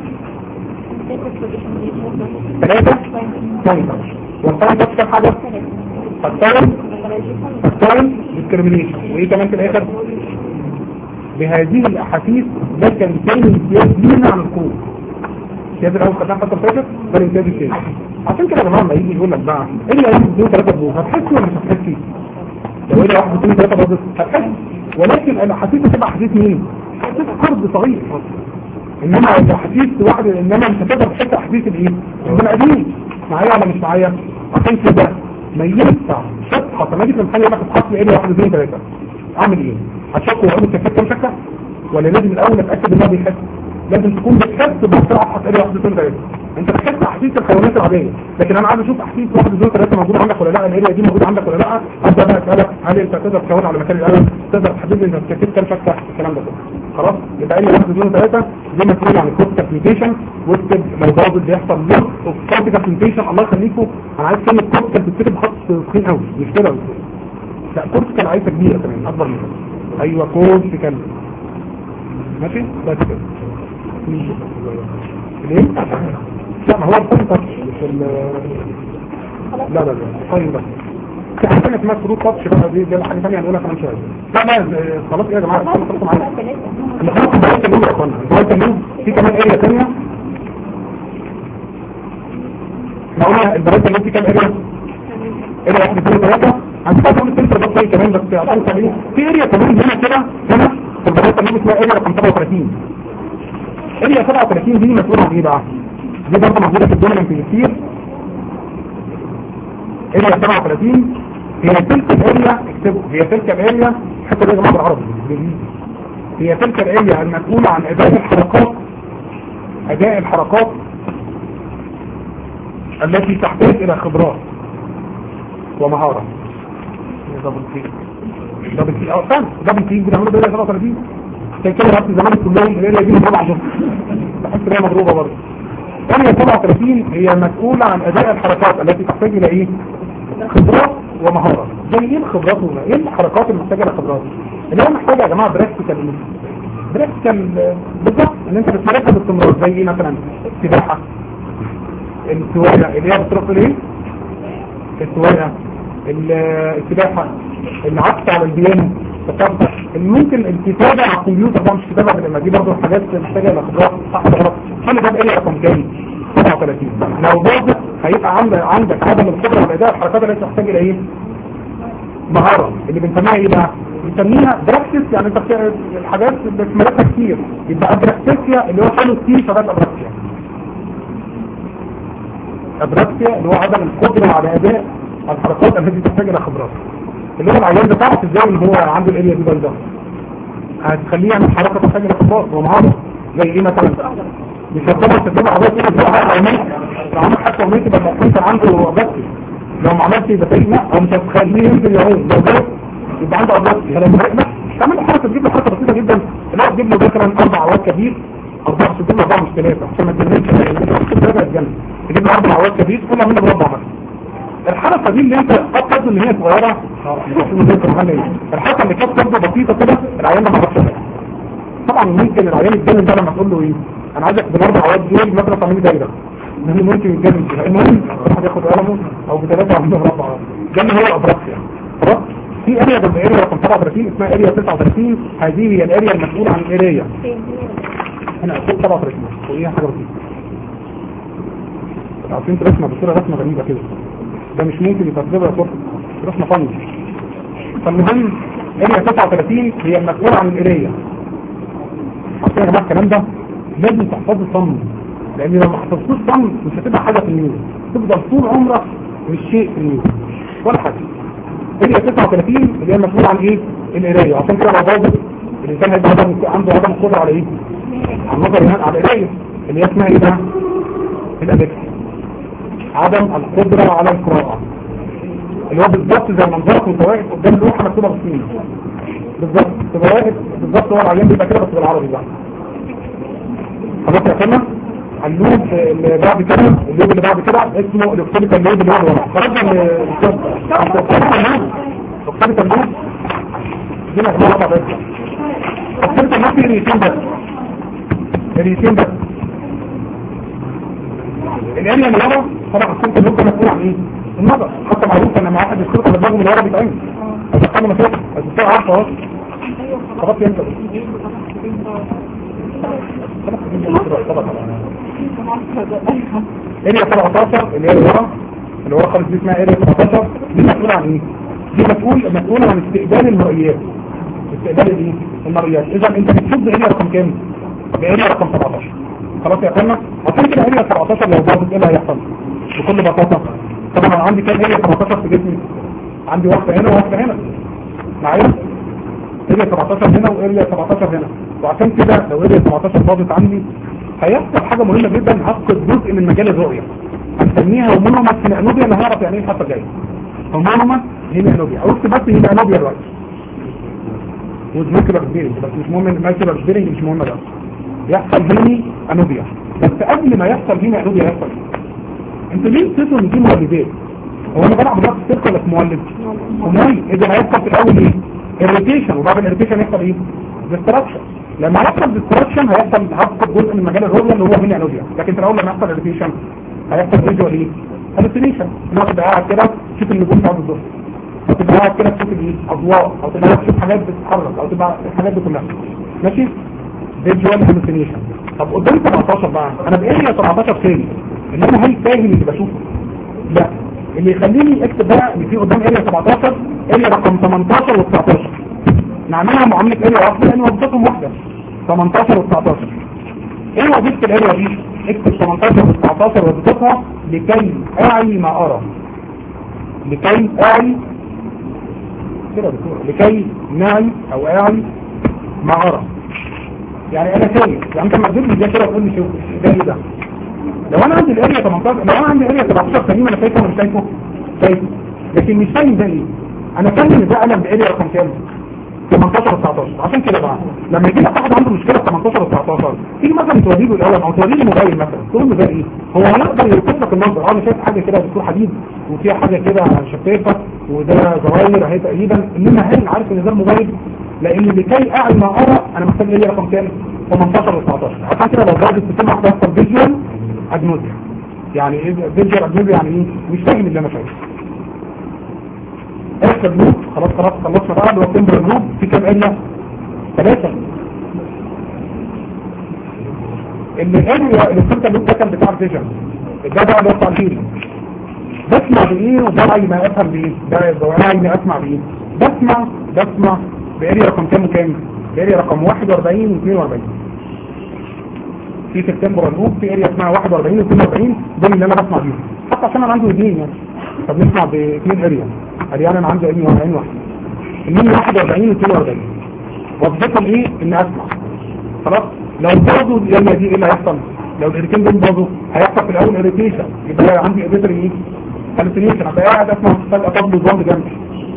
ثلاثة فاين تاتش والفاين تاتش كام حاجة فالتايم فالتايم ديسكريميشن وايه كمان في الاخر بهذه الاحاسيس ده كان كان امتياز لينا عن القوة امتياز الاول خدناها فترة فاتت ده الامتياز الثاني عشان كده يا جماعه لما يجي يقول لك بقى ايه اللي واحد اثنين ثلاثه بوز هتحس ولا مش هتحسي؟ لو ايه واحد اثنين ثلاثه بوز هتحس ولكن الاحاسيس بتبقى احاسيس مين؟ احاسيس فرد صغير انما احاسيس واحد انما مش هتقدر تحس احاسيس الايه؟ البني ادمين معايا ولا مش معايا؟ عشان كده ما ينفع شطحه لما اجي في الامتحان يقول لك اتحط لي ايه واحد اثنين ثلاثه اعمل ايه؟ هتشك واقول شكيت كام شكه؟ ولا لازم الاول اتاكد ان هو بيحس؟ لازم تكون بتحس بسرعه هتحط ايه واحد اثنين ثلاثه انت بتحس احاسيس الحيوانات العاديه لكن انا عايز اشوف احاسيس واحد اثنين ثلاثه موجوده عندك ولا لا الاريا دي موجوده عندك ولا لا ابدا بقى اسالك هل انت تقدر تشاور على مكان الالم تقدر تحدد لي انت كتبت كام شكه الكلام ده كله خلاص يبقى اريا واحد اثنين ثلاثه زي ما تقول عن الكورت كابليكيشن واكتب لو ضابط بيحصل لوك اوف كورت كابليكيشن الله يخليكم انا عايز كلمه كورت تتكتب بخط تخين قوي مش كده لا كورت كان عايزه كبيره كمان اكبر من كده ايوه كورت كان ماشي بس كده ليه؟ لا ما هو الفرق مش ال لا لا لا طيب بس في حاجه ثانيه اسمها فروت تاتش بقى دي دي حاجه ثانيه هنقولها كمان شويه لا لا خلاص يا جماعه خلاص خلاص معايا اللي خلاص بقيت اللوب يا اخوانا بقيت اللوب في كمان اريا ثانيه احنا قلنا البنات اللي في كام اريا اريا واحد اثنين ثلاثه هنحتاج نقول السنتر ده شويه كمان بس عشان تعملوا في اريا كمان هنا كده هنا في البنات اللي اسمها اريا رقم 37 اريا 37 دي مسؤوله عن ايه بقى؟ دي برضه موجودة في الدومينانت كتير اريا 37 هي تلك الاريا اكتبوا هي تلك الاريا حتى ده يا جماعه بالعربي هي تلك الاريا المسؤولة عن اداء الحركات اداء الحركات التي تحتاج الى خبرات ومهارة دبل تي دبل تي اه فاهم دبل تي بنعمله ده 37 عشان كده رحت زمان كلهم الاريا دي مضروبة عشان بحس ان هي مضروبة برضه ثانية 37 هي مسؤولة عن اداء الحركات التي تحتاج الى ايه خبرات ومهارة زي ايه الخبرات وما ايه الحركات اللي محتاجة لخبرات اللي هو محتاجة يا جماعة براكتيكال براكتيكال بالظبط ان انت بتمارسها باستمرار زي ايه مثلا السباحة السواقة اللي هي بتروح ايه السواقة السباحة العكس على البيانو ممكن الكتابة على الكمبيوتر ده مش كتابة لما دي برضه حاجات محتاجة لخبرات صح ولا غلط كل ده بقى رقم كام 37 لو برضه هيبقى عندك عندك عدم القدرة على اداء الحركات اللي تحتاج الى ايه مهارة اللي بنسميها ايه بقى بنسميها براكتس يعني انت الحاجات اللي بتمارسها كتير يبقى ابراكتسيا اللي هو حلو كتير فده ابراكتسيا ابراكتسيا اللي هو عدم القدرة على اداء الحركات التي تحتاج الى خبرات اللي هو العيان ده تعرف ازاي ان هو عنده الاريا دي بيضاء هتخليه يعمل حركه تحتاج الى خبرات ومهاره زي ايه مثلا مش هتقدر تتبع عضلات ايه اللي هو عمليه لو عمل حتى عمليه يبقى المفروض كان عنده بس لو ما عملش يبقى تقيل لا او مش هتخليه ينزل يعوم لو ده يبقى عنده عضلات لو ما تعمل حركه تجيب له حركه بسيطه جدا لا تجيب له مثلا اربع عواد كبير اربع تجيب له اربع مش ثلاثه عشان ما تجننش ثلاثه هتجنن تجيب له اربع عواد كبير كلها منها مربع مثلا الحركة دي اللي انت قد تبدو ان هي صغيرة الحركة اللي قد تبدو بسيطة كده العيان ده ما عرفش طبعا ممكن العيان يتجنن ده لما تقول له ايه انا عايزك بالاربع عواد دول مثلا تعملي دايرة لانه ممكن يتجنن كده المهم واحد ياخد قلمه او بثلاثة عنده مربع عواد ده اللي هو الابراكسيا خلاص في اريا ضمن اريا رقم 37 اسمها اريا 39 هذه هي الاريا المسؤولة عن الاريا هنا فوق 37 فوقيها حاجة بسيطة عارفين رسمة بصورة رسمة غريبة كده ده مش ممكن يفضلها فرصة رسمة فني فالمهم اريا 39 هي المسؤولة عن القراية عشان يا جماعة الكلام ده لازم تحفظه صم لان لو ما حفظتوش ضم مش هتبقى حاجه في النيوز تفضل طول عمرك مش شيء في النيوز ولا حاجه هي 39 اللي هي مسؤول عن ايه القرايه عشان كده لو باظت الانسان هيبقى عنده عنده عدم قدره على ايه على النظر هنا على القرايه اللي هي اسمها ايه بقى الابكس عدم القدره على القراءه اللي هو بالظبط زي منظرك وانت واقف قدام لوحه مكتوبه بالصيني بالظبط تبقى واقف بالظبط هو العيان بيبقى كده بس بالعربي بقى خلاص يا فندم اللوب اللي بعد كده اللوب اللي بعد كده اسمه الاكتوبيكال لوب اللي هو ورا خرجنا من الاكتوبيكال لوب دي مجموعه بس الاكتوبيكال لوب فيه ريتين بس ريتين بس الاريا اللي ورا طبعا الاكتوبيكال لوب ده مسؤول عن ايه؟ النظر حتى معروف ان لما واحد يشترط على دماغه من ورا بيتعمل هتفهم مشاكل هتفهم عارفه اهو خلاص انت اريا 17 اللي هي اللي ورا اللي ورا خالص دي اسمها اريا 17 دي مسؤولة عن ايه؟ دي مسؤول مسؤولة عن استقبال المرئيات استقبال الايه؟ المرئيات اذا انت بتشوف باريا رقم كام؟ باريا رقم 17 خلاص يا اخوانا عشان كده اريا 17 لو باظت ايه اللي هيحصل؟ بكل بساطة طبعا انا عندي كام اريا 17 في جسمي؟ عندي واحدة هنا وواحدة هنا معايا؟ اريا 17 هنا واريا 17 هنا وعشان كده لو اريا 17 باظت عندي هيحصل حاجة مهمة جدا هفقد جزء من مجال الرؤية هنسميها هومونوما هيمانوبيا انا هعرف يعني ايه الحصة الجاية هومونوما هيمانوبيا قلت بس هيمانوبيا دلوقتي وماكيولار سبيرنج بس مش مهم ماكيولار سبيرنج مش مهم ده يحصل هيمي انوبيا بس قبل ما يحصل هيمي انوبيا يحصل انتوا ليه بتقولوا ان دي مولدات هو انا بلعب ضغط السيرك ولا في مولد مولد اذا هيحصل في الاول ايه الريتيشن وبعد الريتيشن يحصل ايه ديستراكشن لما يحصل ديستراكشن هيحصل هفقد جزء من مجال الرؤيه اللي هو هنا انوبيا لكن في الاول لما يحصل الريتيشن هيحصل فيجوال ايه هالوسينيشن ان هو تبقى قاعد كده تشوف النجوم بتاعت الظهر او تبقى قاعد كده تشوف الايه اضواء او تبقى قاعد تشوف حاجات بتتحرك او تبقى الحاجات دي كلها ماشي فيجوال هالوسينيشن طب قدام 17 بقى انا بقالي 17 تاني ان انا هل فاهم اللي بشوفه لا اللي يخليني اكتب بقى ان في قدام اريا 17 اريا رقم 18 و19 نعملها معاملة اريا واحدة لان وظيفتهم واحدة 18 و19 ايه وظيفة الاريا دي اكتب 18 و19 وظيفتها لكي اعي ما ارى لكي اعي كده دكتور لكي نعي او اعي ما ارى يعني انا شايف يعني انت ما تجيب لي ده كده وتقول لي شوف ده ايه ده لو انا عندي الاريا 18 لو انا عندي اريا 17 سليم انا شايفه ولا مش شايفه شايفه لكن مش فاهم ده ايه انا فاهم ان ده قلم باريا رقم كام 18 و 19 عشان كده بقى لما يجي لك واحد عنده مشكله في 18 و 19 تيجي مثلا توريه له القلم او توريه له موبايل مثلا تقول له ده ايه هو هيقدر يوصف لك المنظر اه انا شايف حاجه كده دكتور حديد وفيها حاجه كده شفافه وده زراير اهي تقريبا انما هل عارف ان ده الموبايل لان لكي اعي ما ارى انا محتاج ايه رقم كام 18 و 19 عشان كده لو درجه السمع هتحصل فيجوال اجنوزيا يعني ايه فيجوال اجنوزيا يعني ايه مش فاهم اللي انا شايفه اخر لوب خلاص خلاص خلصنا بقى اللي هو تمبر لوب في كام اريا ثلاثة اللي الاريا اللي كنت اللوب ده كان بتاع الفيجن ده بقى اللي هو بتاع الهيري بسمع بايه وبوعي ما افهم بايه ده بوعي ما اسمع بايه بسمع بسمع باريا رقم كام وكام باريا رقم 41 و 42 في سبتمبر لوب في اريا اسمها 41 و 42 دول اللي انا بسمع بيهم حتى عشان انا عندي اثنين يعني فبنسمع باثنين اريا اريان انا عندي 42 واحد المين 41 و 42 وظيفتهم ايه ان اسمع خلاص لو باظوا الاريا دي ايه اللي هيحصل لو الاريتين دول باظوا هيحصل في الاول اريتيشن يبقى عندي اريتر ايه هالوسينيشن ابقى قاعد اسمع فجاه طب جنب جنبي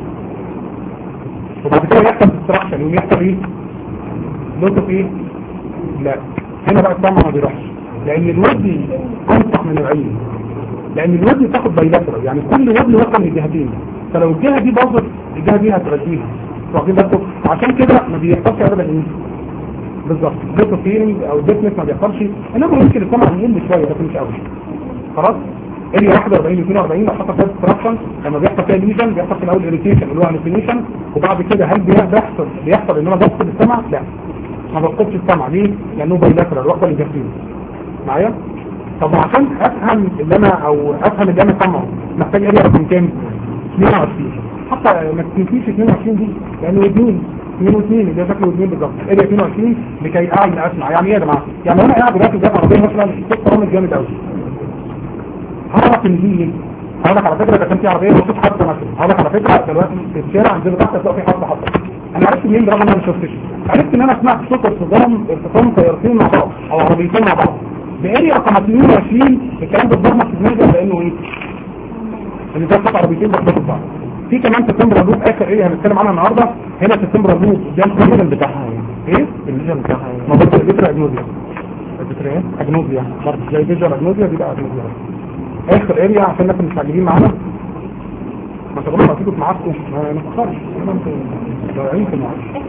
وبعد كده يحصل ديستراكشن يقوم يحصل ايه لوتو ايه لا هنا بقى السمع ما بيروحش لان الودن انصح من العين لان الودن بتاخد بايلاترال يعني كل ودن وصل للجهتين فلو الجهه دي باظت الجهه دي هتغذيها واخدين بالكم عشان كده ما بيحصلش ابدا ايه بالظبط بيتو فيلينج او ديفنس ما بيحصلش انما ممكن السمع يقل شويه لكن مش قوي خلاص اريا 41 42 لو حصل فيها ديستراكشن لما بيحصل فيها ليجن بيحصل في الاول اريتيشن اللي هو هالوسينيشن وبعد كده هل بيحصل بيحصل ان انا بفقد السمع لا ما بفقدش السمع ليه لانه بايلاترال واخده الجهتين معايا طب عشان افهم اللي انا او افهم اللي انا سامعه محتاج اريا رقم كام 22 حتى ما تنسيش 22 دي لانه اتنين 2 و2 ده شكله 2 بالظبط اريا 22 لكي اعلن اسمع يعني ايه يا جماعه يعني انا قاعد دلوقتي قدام عربيه مثلا صوت فرامل جامد قوي هعرف ان دي ايه هقول لك على فكره ده كان في عربيه وصوت حادثه مثلا هقول لك على فكره دلوقتي في الشارع عندنا تحت هتلاقي في حادثه حصلت انا عرفت منين برغم ان انا ما شفتش عرفت ان انا سمعت صوت ارتطام ارتطام طيارتين مع بعض او عربيتين مع بعض باريا رقم 22 الكلام ده اتضمن في دماغي لانه ايه ان ده صوت عربيتين بيخبطوا في بعض في كمان سبتمبر لوب اخر ايه هنتكلم عنها النهارده هنا سبتمبر لوب قدام الكاميرا بتاعها ايه الليجن بتاعها ما برضه الفكره اجنوبيا الفكره ايه اجنوبيا برضه زي فيجوال اجنوبيا دي بقى اجنوبيا اخر اريا عشان الناس المستعجلين معانا ما تقولوا ما تيجوا معاكم ما نفكرش انتوا ضايعين في المعاش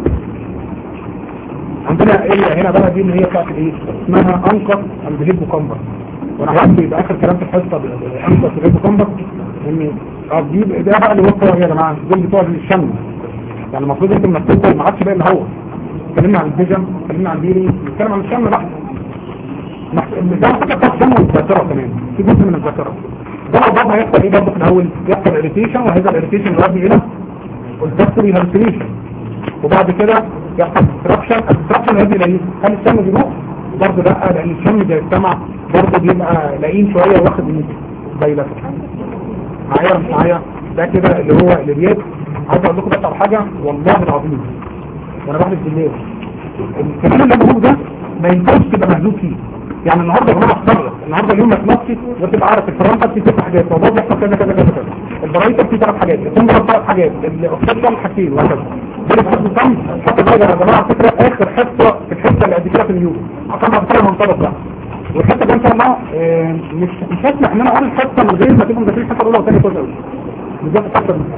عندنا اريا هنا بقى دي اللي هي بتاعت ايه اسمها انقص اند هيبو كومبر وانا حابب يبقى اخر كلام في الحصه انقص الهيبو كومبر ان اه دي ده بقى اللي هو يا جماعه دول بتوع الشم يعني المفروض انتوا منفذوا ما عادش بقى اللي هو اتكلمنا عن الفيجن اتكلمنا عن ديري نتكلم عن الشم بقى ده حاجه بتاعت الشم والذاكره كمان في جزء من الذاكره ده برضه هيحصل ايه برضه في الاول يحصل اريتيشن وهذا الاريتيشن يؤدي الى olfactory hallucination وبعد كده يحصل ديستراكشن الديستراكشن يؤدي الى ايه هل الشم بيروح برضه لا لان الشم ده السمع برضه بيبقى لاقين شويه واخد من بايلات معايا مش معايا ده كده اللي هو الرياض عايز اقول لكم بس على حاجه والله العظيم وانا بحلف بالليل الكلام اللي انا بقوله ده ما ينفعش تبقى مهزوز فيه يعني النهارده يا جماعه اتصرف النهارده اليوم ما تنطش وتبقى عارف الفرنسا في ست حاجات والله بيحصل كذا كذا كذا كذا البرايتر في ثلاث حاجات التمبر ثلاث حاجات الاوكسجين حاجتين وهكذا ده بحط الصم حتى بقى يا جماعه فكره اخر حصه في الحصه اللي قد كده في اليوم عشان بعد منطلق بقى والحته دي ان شاء الله آه، مش مش هسمح ان انا اقول الحصه من غير ما تبقوا مذاكرين الحصه الاولى والثانيه كويس قوي بالذات الحصه دي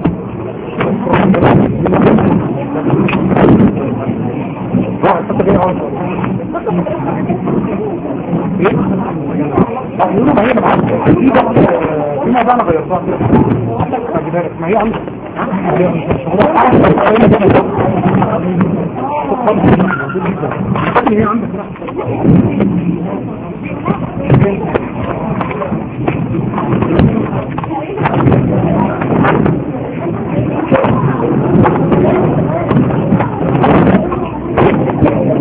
اه الحصه دي اه ايه؟ اه يقولوا ما هي معاك في بقى في موضوع انا غيرتها كده ما هي عندك هي مش هو اعرف هي عندك